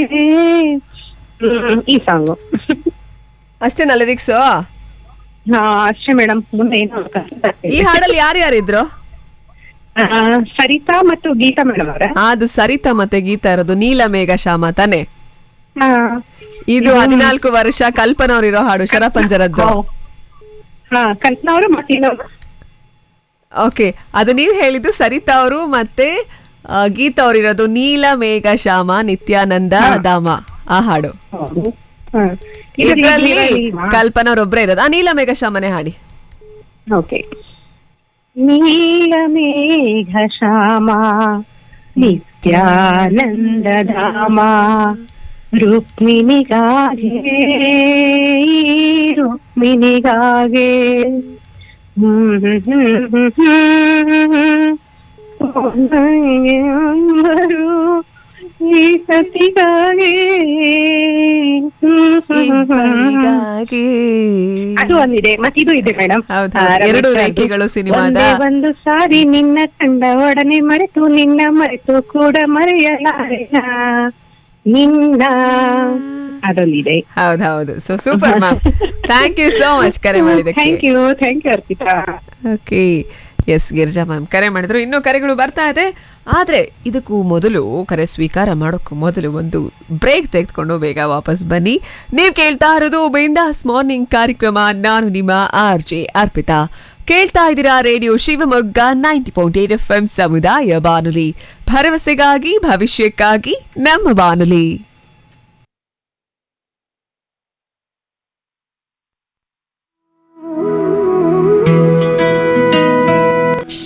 ಹ್ಮ್, ಈ ಸಾಂಗು ಅಷ್ಟೇನಾ ಲಿರಿಕ್ಸ್ ಹಾ ಅಷ್ಟೇ ಮೇಡಮ್ ಮುಂದೆ ಏನು ಈ ಹಾಡಲ್ಲಿ ಯಾರ್ಯಾರಿದ್ರು ಆ, ಸರಿತಾ ಮತ್ತು ಗೀತಾ ಮೇಡಮ್ ಅವರ ಅದು ಸರಿತಾ ಮತ್ತೆ ಗೀತಾ ಇರೋದು ನೀಲಮೇಘ ಶ್ಯಾಮ ತಾನೆ ಇದು ಹದಿನಾಲ್ಕು ವರ್ಷ ಕಲ್ಪನಾ ಅವ್ರಿರೋ ಹಾಡು ಶರಪಂಜರದ್ದು ಹಾ ಕಲ್ಪನಾ ಅವರು ಮತ್ತೆ ಇನ್ನೊಬ್ರು ಓಕೆ ಅದು ನೀವು ಹೇಳಿದ್ದು ಸರಿತಾ ಅವರು ಮತ್ತೆ ಆ, ಗೀತಾ ಅವರಿರೋದು ನೀಲ ಮೇಘ ಶ್ಯಾಮ ನಿತ್ಯಾನಂದ ಧಾಮ ಆ ಹಾಡು ಹಾ. ಇದ್ರಲ್ಲಿ ಇದ್ರಲ್ಲಿ ಇದ್ರಲ್ಲಿ- ಕಲ್ಪನಾ ಅವ್ರೊಬ್ರೇ ಇರೋದು ಆ ನೀಲ ಮೇಘ ಶ್ಯಾಮನೆ ಹಾಡಿ ಓಕೆ ನೀಲಮೇಘ ಶ್ಯಾಮ ನಿತ್ಯಾನಂದ ಧಾಮ ರುಕ್ಮಿಣಿಗಾಗೆ ರುಕ್ಮಿಣಿಗಾಗೆ ಹ್ಮ್ ಹ್ಮ್ ಹ್ಮ್ ಹ್ಮ್ ಹ್ಮ್. ಒಂದಂಬರು ಈ ಸತಿಗಾಗೆ ಹ್ಮ್ ಹ್ಮ್ ಹ್ಮ್ ಹ್ಮ್. ಅದು ಒಂದಿದೆ ಮತ್ತಿದು ಇದೆ ಮೇಡಮ್ ಹೌದು, ಹೌದು. ಎರಡು ರೇಖೆಗಳು ಸಿನಿಮಾದ ಒಂದು ಸಾರಿ ನಿನ್ನ ಕಂಡ ಒಡನೆ ಮರೆತು ನಿನ್ನ ಮರೆತು ಕೂಡ ಮರೆಯಲಾರೆನ ನಿನ್ನ ಅದೊಂದಿದೆ ಹೌದೌದು so super ma'am thank you so much ಕರೆ ಮಾಡಿದ್ದಕ್ಕೆ thank you thank you Arpita okay yes Girija ma'am ಕರೆ ಮಾಡಿದ್ರು ಇನ್ನೂ ಕರೆಗಳು ಬರ್ತಾ ಇದೆ ಆದ್ರೆ ಇದಕ್ಕೂ ಮೊದಲು ಕರೆ ಸ್ವೀಕಾರ ಮಾಡೋಕ್ಕೂ ಮೊದಲು ಒಂದು ಬ್ರೇಕ್ ತೆಗೆದುಕೊಂಡು ಬೇಗ ವಾಪಸ್ ಬನ್ನಿ ನೀವು ಕೇಳ್ತಾ ಇರೋದು ಬಿಂದಾಸ್ ಮಾರ್ನಿಂಗ್ ಕಾರ್ಯಕ್ರಮ ನಾನು ನಿಮ್ಮ ಆರ್ ಜೆ ಅರ್ಪಿತಾ ಕೇಳ್ತಾ ಇದ್ದೀರಾ radio Shivamogga ninety point eight F M ಸಮುದಾಯ ಬಾನುಲಿ ಭರವಸೆಗಾಗಿ ಭವಿಷ್ಯಕ್ಕಾಗಿ ನಮ್ಮ ಬಾನುಲಿ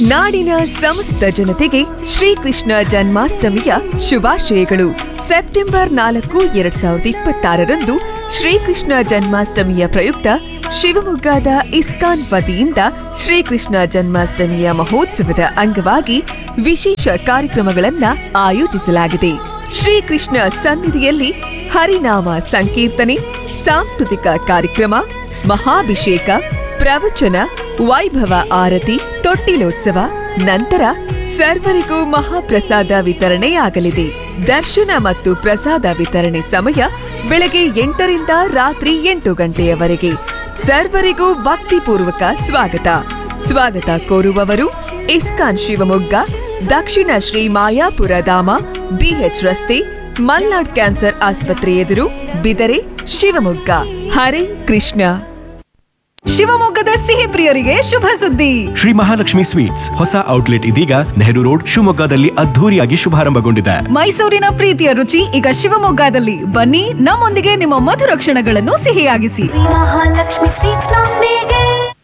ನಾಡಿನ ಸಮಸ್ತ ಜನತೆಗೆ ಶ್ರೀಕೃಷ್ಣ ಜನ್ಮಾಷ್ಟಮಿಯ ಶುಭಾಶಯಗಳು ಸೆಪ್ಟೆಂಬರ್ ನಾಲ್ಕು ಎರಡ್ ಸಾವಿರದ ಇಪ್ಪತ್ತಾರರಂದು ಶ್ರೀಕೃಷ್ಣ ಜನ್ಮಾಷ್ಟಮಿಯ ಪ್ರಯುಕ್ತ ಶಿವಮೊಗ್ಗದ ಇಸ್ಕಾನ್ ವತಿಯಿಂದ ಶ್ರೀಕೃಷ್ಣ ಜನ್ಮಾಷ್ಟಮಿಯ ಮಹೋತ್ಸವದ ಅಂಗವಾಗಿ ವಿಶೇಷ ಕಾರ್ಯಕ್ರಮಗಳನ್ನ ಆಯೋಜಿಸಲಾಗಿದೆ ಶ್ರೀಕೃಷ್ಣ ಸನ್ನಿಧಿಯಲ್ಲಿ ಹರಿನಾಮ ಸಂಕೀರ್ತನೆ ಸಾಂಸ್ಕೃತಿಕ ಕಾರ್ಯಕ್ರಮ ಮಹಾಭಿಷೇಕ ಪ್ರವಚನ ವೈಭವ ಆರತಿ ತೊಟ್ಟಿಲೋತ್ಸವ ನಂತರ ಸರ್ವರಿಗೂ ಮಹಾಪ್ರಸಾದ ವಿತರಣೆಯಾಗಲಿದೆ ದರ್ಶನ ಮತ್ತು ಪ್ರಸಾದ ವಿತರಣೆ ಸಮಯ ಬೆಳಗ್ಗೆ ಎಂಟರಿಂದ ರಾತ್ರಿ ಎಂಟು ಗಂಟೆಯವರೆಗೆ ಸರ್ವರಿಗೂ ಭಕ್ತಿಪೂರ್ವಕ ಸ್ವಾಗತ ಸ್ವಾಗತ ಕೋರುವವರು ಇಸ್ಕಾನ್ ಶಿವಮೊಗ್ಗ ದಕ್ಷಿಣ ಶ್ರೀ ಮಾಯಾಪುರ ಧಾಮ ಬಿಎಚ್ ರಸ್ತೆ ಮಲ್ನಾಡ್ ಕ್ಯಾನ್ಸರ್ ಆಸ್ಪತ್ರೆ ಎದುರು ಬಿದರೆ ಶಿವಮೊಗ್ಗ ಹರೇ ಕೃಷ್ಣ ಶಿವಮೊಗ್ಗದ ಸಿಹಿ ಪ್ರಿಯರಿಗೆ ಶುಭ ಸುದ್ದಿ ಶ್ರೀ ಮಹಾಲಕ್ಷ್ಮಿ ಸ್ವೀಟ್ಸ್ ಹೊಸ ಔಟ್ಲೆಟ್ ಇದೀಗ ನೆಹರು ರೋಡ್ ಶಿವಮೊಗ್ಗದಲ್ಲಿ ಅದ್ಧೂರಿಯಾಗಿ ಶುಭಾರಂಭಗೊಂಡಿದೆ ಮೈಸೂರಿನ ಪ್ರೀತಿಯ ರುಚಿ ಈಗ ಶಿವಮೊಗ್ಗದಲ್ಲಿ ಬನ್ನಿ ನಮ್ಮೊಂದಿಗೆ ನಿಮ್ಮ ಮಧುರ ಕ್ಷಣಗಳನ್ನು ಸಿಹಿಯಾಗಿಸಿ ಮಹಾಲಕ್ಷ್ಮಿ ಸ್ವೀಟ್ಸ್ ನೊಂದಿಗೆ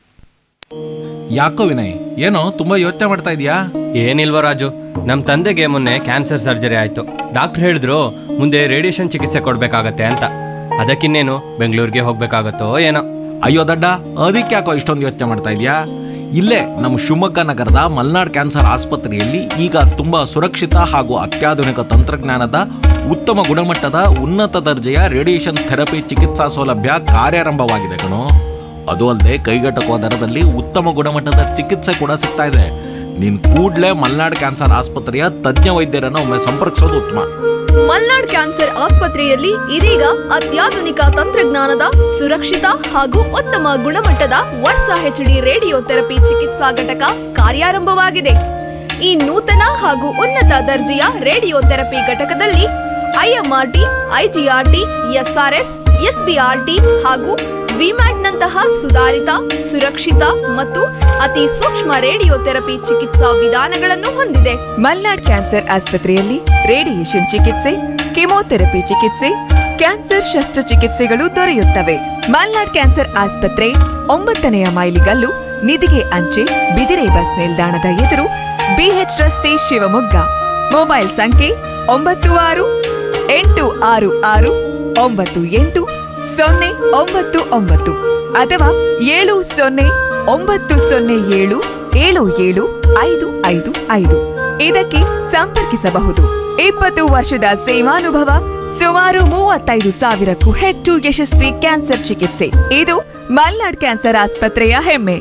ಯಾಕೋ ವಿನಯ್ ಏನೋ ತುಂಬಾ ಯೋಚನೆ ಮಾಡ್ತಾ ಇದೀಯಾ ಏನಿಲ್ವ ರಾಜು ನಮ್ಮ ತಂದೆಗೆ ಮೊನ್ನೆ ಕ್ಯಾನ್ಸರ್ ಸರ್ಜರಿ ಆಯ್ತು ಡಾಕ್ಟರ್ ಹೇಳಿದ್ರು ಮುಂದೆ ರೇಡಿಯೇಷನ್ ಚಿಕಿತ್ಸೆ ಕೊಡ್ಬೇಕಾಗತ್ತೆ ಅಂತ ಅದಕ್ಕಿನ್ನೇನು ಬೆಂಗಳೂರಿಗೆ ಹೋಗ್ಬೇಕಾಗತ್ತೋ ಏನೋ ಅಯ್ಯೋ ದಡ್ಡ ಅದಕ್ಕೆ ಯಾಕೋ ಇಷ್ಟೊಂದು ಯೋಚನೆ ಮಾಡ್ತಾ ಇದೀಯಾ ಇಲ್ಲೇ ನಮ್ಮ ಶಿವಮೊಗ್ಗ ನಗರದ ಮಲ್ನಾಡ್ ಕ್ಯಾನ್ಸರ್ ಆಸ್ಪತ್ರೆಯಲ್ಲಿ ಈಗ ತುಂಬಾ ಸುರಕ್ಷಿತ ಹಾಗೂ ಅತ್ಯಾಧುನಿಕ ತಂತ್ರಜ್ಞಾನದ ಉತ್ತಮ ಗುಣಮಟ್ಟದ ಉನ್ನತ ದರ್ಜೆಯ ರೇಡಿಯೇಷನ್ ಥೆರಪಿ ಚಿಕಿತ್ಸಾ ಸೌಲಭ್ಯ ಕಾರ್ಯಾರಂಭವಾಗಿದೆ ಕಣೋ ಅದು ಅಲ್ಲದೆ ಕೈಗೆಟಕುವ ದರದಲ್ಲಿ ಉತ್ತಮ ಗುಣಮಟ್ಟದ ಚಿಕಿತ್ಸೆ ಕೂಡ ಸಿಗ್ತಾ ಇದೆ ನೀನ್ ಕೂಡ್ಲೇ ಮಲ್ನಾಡ್ ಕ್ಯಾನ್ಸರ್ ಆಸ್ಪತ್ರೆಯ ತಜ್ಞ ವೈದ್ಯರನ್ನು ಒಮ್ಮೆ ಸಂಪರ್ಕಿಸೋದು ಉತ್ತಮ ಮಲ್ನಾಡ್ ಕ್ಯಾನ್ಸರ್ ಆಸ್ಪತ್ರೆಯಲ್ಲಿ ಇದೀಗ ಅತ್ಯಾಧುನಿಕ ತಂತ್ರಜ್ಞಾನದ ಸುರಕ್ಷಿತ ಹಾಗೂ ಉತ್ತಮ ಗುಣಮಟ್ಟದ ವರ್ಷ ಹೆಚ್ಡಿ ರೇಡಿಯೋ ಥೆರಪಿ ಚಿಕಿತ್ಸಾ ಘಟಕ ಕಾರ್ಯಾರಂಭವಾಗಿದೆ ಈ ನೂತನ ಹಾಗೂ ಉನ್ನತ ದರ್ಜೆಯ ರೇಡಿಯೋ ಥೆರಪಿ ಘಟಕದಲ್ಲಿ ಐಎಂಆರ್ಟಿ ಐಜಿಆರ್ಟಿ ಎಸ್ಆರ್ಎಸ್ ಎಸ್ಬಿಆರ್ಟಿ ಹಾಗೂ ವಿಮ್ಯಾಟ್ನಂತಹ ಸುಧಾರಿತ ಸುರಕ್ಷಿತ ಮತ್ತು ಅತಿ ಸೂಕ್ಷ್ಮ ರೇಡಿಯೋ ಥೆರಪಿ ಚಿಕಿತ್ಸಾ ವಿಧಾನಗಳನ್ನು ಹೊಂದಿದೆ ಮಲ್ನಾಡ್ ಕ್ಯಾನ್ಸರ್ ಆಸ್ಪತ್ರೆಯಲ್ಲಿ ರೇಡಿಯೇಷನ್ ಚಿಕಿತ್ಸೆ ಕೆಮೊಥೆರಪಿ ಚಿಕಿತ್ಸೆ ಕ್ಯಾನ್ಸರ್ ಶಸ್ತ್ರಚಿಕಿತ್ಸೆಗಳು ದೊರೆಯುತ್ತವೆ ಮಲ್ನಾಡ್ ಕ್ಯಾನ್ಸರ್ ಆಸ್ಪತ್ರೆ ಒಂಬತ್ತನೆಯ ಮೈಲಿಗಲ್ಲು ನಿಧಿಗೆ ಅಂಚೆ ಬಿದಿರೆ ಬಸ್ ನಿಲ್ದಾಣದ ಎದುರು ಬಿಎಚ್ ರಸ್ತೆ ಶಿವಮೊಗ್ಗ ಮೊಬೈಲ್ ಸಂಖ್ಯೆ ಒಂಬತ್ತು ಆರು ಎಂಟು ಆರು ಆರು ಒಂಬತ್ತು ಎಂಟು ಸೊನ್ನೆ ಒಂಬತ್ತು ಒಂಬತ್ತು ಅಥವಾ ಏಳು ಸೊನ್ನೆ ಒಂಬತ್ತು ಸೊನ್ನೆ ಏಳು ಏಳು ಏಳು ಐದು ಐದು ಐದು ಇದಕ್ಕೆ ಸಂಪರ್ಕಿಸಬಹುದು ಇಪ್ಪತ್ತು ವರ್ಷದ ಸೇವಾನುಭವ ಸುಮಾರು ಮೂವತ್ತೈದು ಸಾವಿರಕ್ಕೂ ಹೆಚ್ಚು ಯಶಸ್ವಿ ಕ್ಯಾನ್ಸರ್ ಚಿಕಿತ್ಸೆ ಇದು ಮಲ್ನಾಡ್ ಕ್ಯಾನ್ಸರ್ ಆಸ್ಪತ್ರೆಯ ಹೆಮ್ಮೆ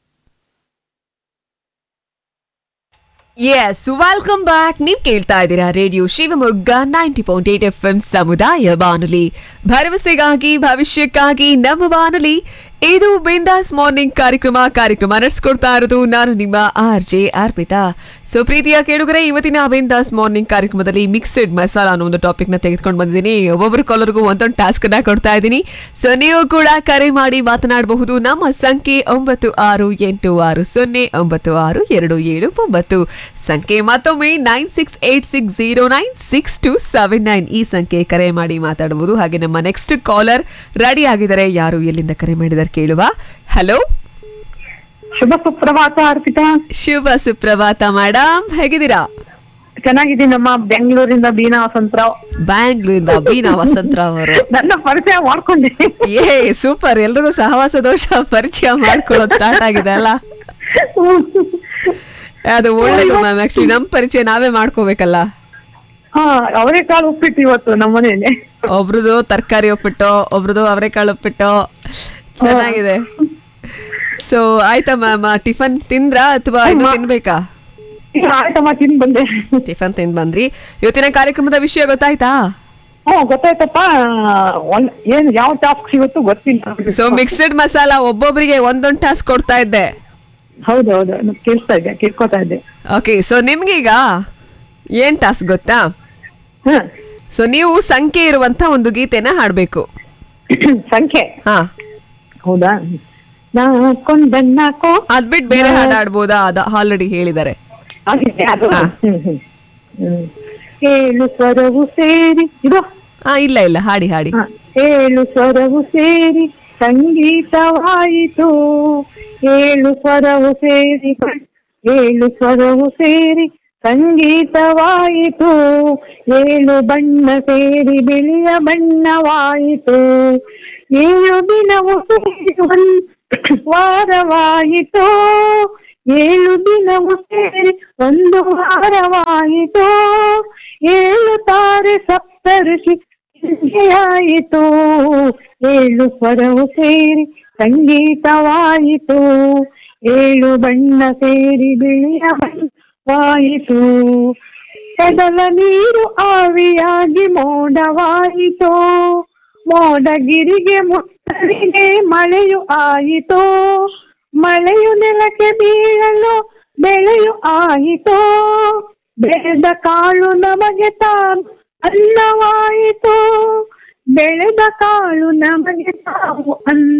ಎಸ್ ವೆಲ್ಕಮ್ ಬ್ಯಾಕ್ ನೀವು ಕೇಳ್ತಾ ಇದ್ದೀರಾ radio Shivamogga ninety point eight F M ಸಮುದಾಯ ಬಾನುಲಿ ಭರವಸೆಗಾಗಿ ಭವಿಷ್ಯಕ್ಕಾಗಿ ನಮ್ಮ ಬಾನುಲಿ ಇದು ಬಿಂದಾಸ್ ಮಾರ್ನಿಂಗ್ ಕಾರ್ಯಕ್ರಮ ಕಾರ್ಯಕ್ರಮ ನಡೆಸ್ಕೊಡ್ತಾ ಇರೋದು ನಾನು ನಿಮ್ಮ ಆರ್ ಜೆ ಅರ್ಪಿತಾ ಸೊ ಪ್ರೀತಿಯ ಕೇಳುಗರೆ ಇವತ್ತಿನ ಬಿಂದಾಸ್ ಮಾರ್ನಿಂಗ್ ಕಾರ್ಯಕ್ರಮದಲ್ಲಿ ಮಿಕ್ಸ್ಡ್ ಮಸಾಲ ಅನ್ನೋ ಒಂದು ಟಾಪಿಕ್ ನ ತೆಗೆದುಕೊಂಡು ಬಂದಿದ್ದೀನಿ ಒಬ್ಬೊಬ್ಬರು ಕಾಲರ್ಗೂ ಒಂದೊಂದು ಟಾಸ್ಕ್ ಅನ್ನ ಕೊಡ್ತಾ ಇದ್ದೀನಿ ಸೊ ನೀವು ಕೂಡ ಕರೆ ಮಾಡಿ ಮಾತನಾಡಬಹುದು ನಮ್ಮ ಸಂಖ್ಯೆ ಒಂಬತ್ತು ಆರು ಎಂಟು ಆರು ಸೊನ್ನೆ ಒಂಬತ್ತು ಆರು ಎರಡು ಏಳು ಒಂಬತ್ತು ಸಂಖ್ಯೆ ಮತ್ತೊಮ್ಮೆ nine six eight six zero nine six two seven nine ಈ ಸಂಖ್ಯೆ ಕರೆ ಮಾಡಿ ಮಾತಾಡಬಹುದು ಹಾಗೆ ನಮ್ಮ ನೆಕ್ಸ್ಟ್ ಕಾಲರ್ ರೆಡಿ ಆಗಿದ್ದಾರೆ ಯಾರು ಎಲ್ಲಿಂದ ಕರೆ ಮಾಡಿದ್ದಾರೆ ಕೇಳುವ ಹಲೋ ಶುಭ ಸುಪ್ರಭಾತ ಅರ್ಪಿತಾ ಶುಭ ಸುಪ್ರಭಾತ ಮೇಡಮ್ ಹೇಗಿದ್ದೀರಾ ಚೆನ್ನಾಗಿದ್ದೀನಮ್ಮ ಬೆಂಗಳೂರಿಂದ ಬೀನಾ ವಸಂತರಾವ್ ಬ್ಯಾಂಗ್ಳೂರಿಂದ ಬೀನಾ ವಸಂತರಾವ್ ಅವರು ನನ್ನ ಪರಿಚಯ ಮಾಡ್ಕೊಂಡೆ ಏ ಸೂಪರ್ ಎಲ್ರಿಗೂ ಸಹವಾಸ ದೋಷ ಪರಿಚಯ ಮಾಡ್ಕೊಳ್ಳೋದು ಸ್ಟಾರ್ಟ್ ಆಗಿದೆ ಅಲ್ಲ ಅದು ಒಳ್ಳೇದು ಮ್ಯಾಮ್ ಆಕ್ಚುಲಿ ನಮ್ ಪರಿಚಯ ನಾವೇ ಮಾಡ್ಕೋಬೇಕಲ್ಲ ಹಾ ಅವರೆಕಾಳು ಉಪ್ಪಿಟ್ಟು ಇವತ್ತು ನಮ್ಮ ಮನೆಯಲ್ಲಿ ಒಬ್ರದು ತರಕಾರಿ ಉಪ್ಪಿಟ್ಟು ಒಬ್ರದು ಅವರೆಕಾಳು ಉಪ್ಪಿಟ್ಟು ಚೆನ್ನಾಗಿದೆ ಸೊ ಆಯ್ತಾ ಮ್ಯಾಮ್ ಟಿಫನ್ ತಿಂದ್ರಾ ಅಥವಾ ಇನ್ನು ತಿನ್ಬೇಕಾ ಆಯ್ತಮ್ಮ ತಿಂದ್ ಬಂದೆ ಟಿಫನ್ ತಿಂದ್ ಬಂದ್ರಿ ಇವತ್ತಿನ ಕಾರ್ಯಕ್ರಮದ ವಿಷಯ ಗೊತ್ತಾಯ್ತಾ ಹ್ಮ್ ಗೊತ್ತಾಯ್ತಪ್ಪ ಒಂದ್ ಏನ್ ಯಾವ ಟಾಸ್ಕ್ ಸಿಗುತ್ತೋ ಗೊತ್ತಿಲ್ಲ ಸೊ ಮಿಕ್ಸ್ಡ್ ಮಸಾಲ ಒಬ್ಬೊಬ್ಬರಿಗೆ ಒಂದೊಂದು ಟಾಸ್ಕ್ ಕೊಡ್ತಾ ಇದ್ದೆ ಹೌದೌದು ನಾನು ಕೇಳಿಸ್ತಾ ಇದ್ದೆ ಕೇಳ್ಕೊತಾ ಇದ್ದೆ ಓಕೆ ಸೊ ನಿಮ್ಗೀಗ ಏನ್ ಟಾಸ್ಕ್ ಗೊತ್ತಾ ಸೊ ನೀವು ಸಂಖ್ಯೆ ಇರುವಂತ ಒಂದು ಗೀತೆನ ಹಾಡ್ಬೇಕು ಸಂಖ್ಯೆ ಹಾ ಹೌದಾ ನಾಕೊಂದನ್ನಾಕೋ ಅದ್ ಬಿಟ್ಟು ಬೇರೆ ಹಾಡು ಹಾಡ್ಬೋದಾ ಅದ ಆಲ್ರೆಡಿ ಹೇಳಿದ್ದಾರೆ ಆಗಿದೆ ಅದು ಹ್ಮ್, ಹ್ಮ್. ಹ್ಮ್. ಏಳು ಸ್ವರವು ಸೇರಿ ಇದು ಹಾ ಇಲ್ಲ ಇಲ್ಲ ಹಾಡಿ ಹಾಡಿ ಏಳು ಸ್ವರವು ಸೇರಿ ಸಂಗೀತವಾಯಿತು ಏಳು ಸ್ವರವು ಸೇರಿ ಏಳು ಸ್ವರವು ಸೇರಿ ಸಂಗೀತವಾಯಿತು ಏಳು ಬಣ್ಣ ಸೇರಿ ಬಿಳಿಯ ಬಣ್ಣವಾಯಿತು ಏಳು ದಿನವು ಸೇರಿ ಒಂದು ವಾರವಾಯಿತು ಏಳು ದಿನವು ಸೇರಿ ಒಂದು ವಾರವಾಯಿತು ಏಳು ತಾರೆ ಸಪ್ತಋಷಿ ಆಯಿತು ಏಳು ಸ್ವರವು ಸೇರಿ ಸಂಗೀತವಾಯಿತು ಏಳು ಬಣ್ಣ ಸೇರಿ ಬಿಳಿಯ ಬಣ್ಣವಾಯಿತು ಕಡಲ ನೀರು ಆವಿಯಾಗಿ ಮೋಡವಾಯಿತು ಮೋಡಗಿರಿಗೆ ಮುತ್ತರಿಗೆ ಮಳೆಯು ಆಯಿತು ಮಳೆಯು ನೆಲಕ್ಕೆ ಬೀಳಲು ಬೆಳೆಯು ಆಯಿತು ಬೆಳೆದ ಕಾಳು ನಮಗೆ ತಾನು ಅನ್ನವಾಯಿತು ಬೆಳೆದ ಕಾಳು ನಮಗೆ ತಾವು ಅನ್ನ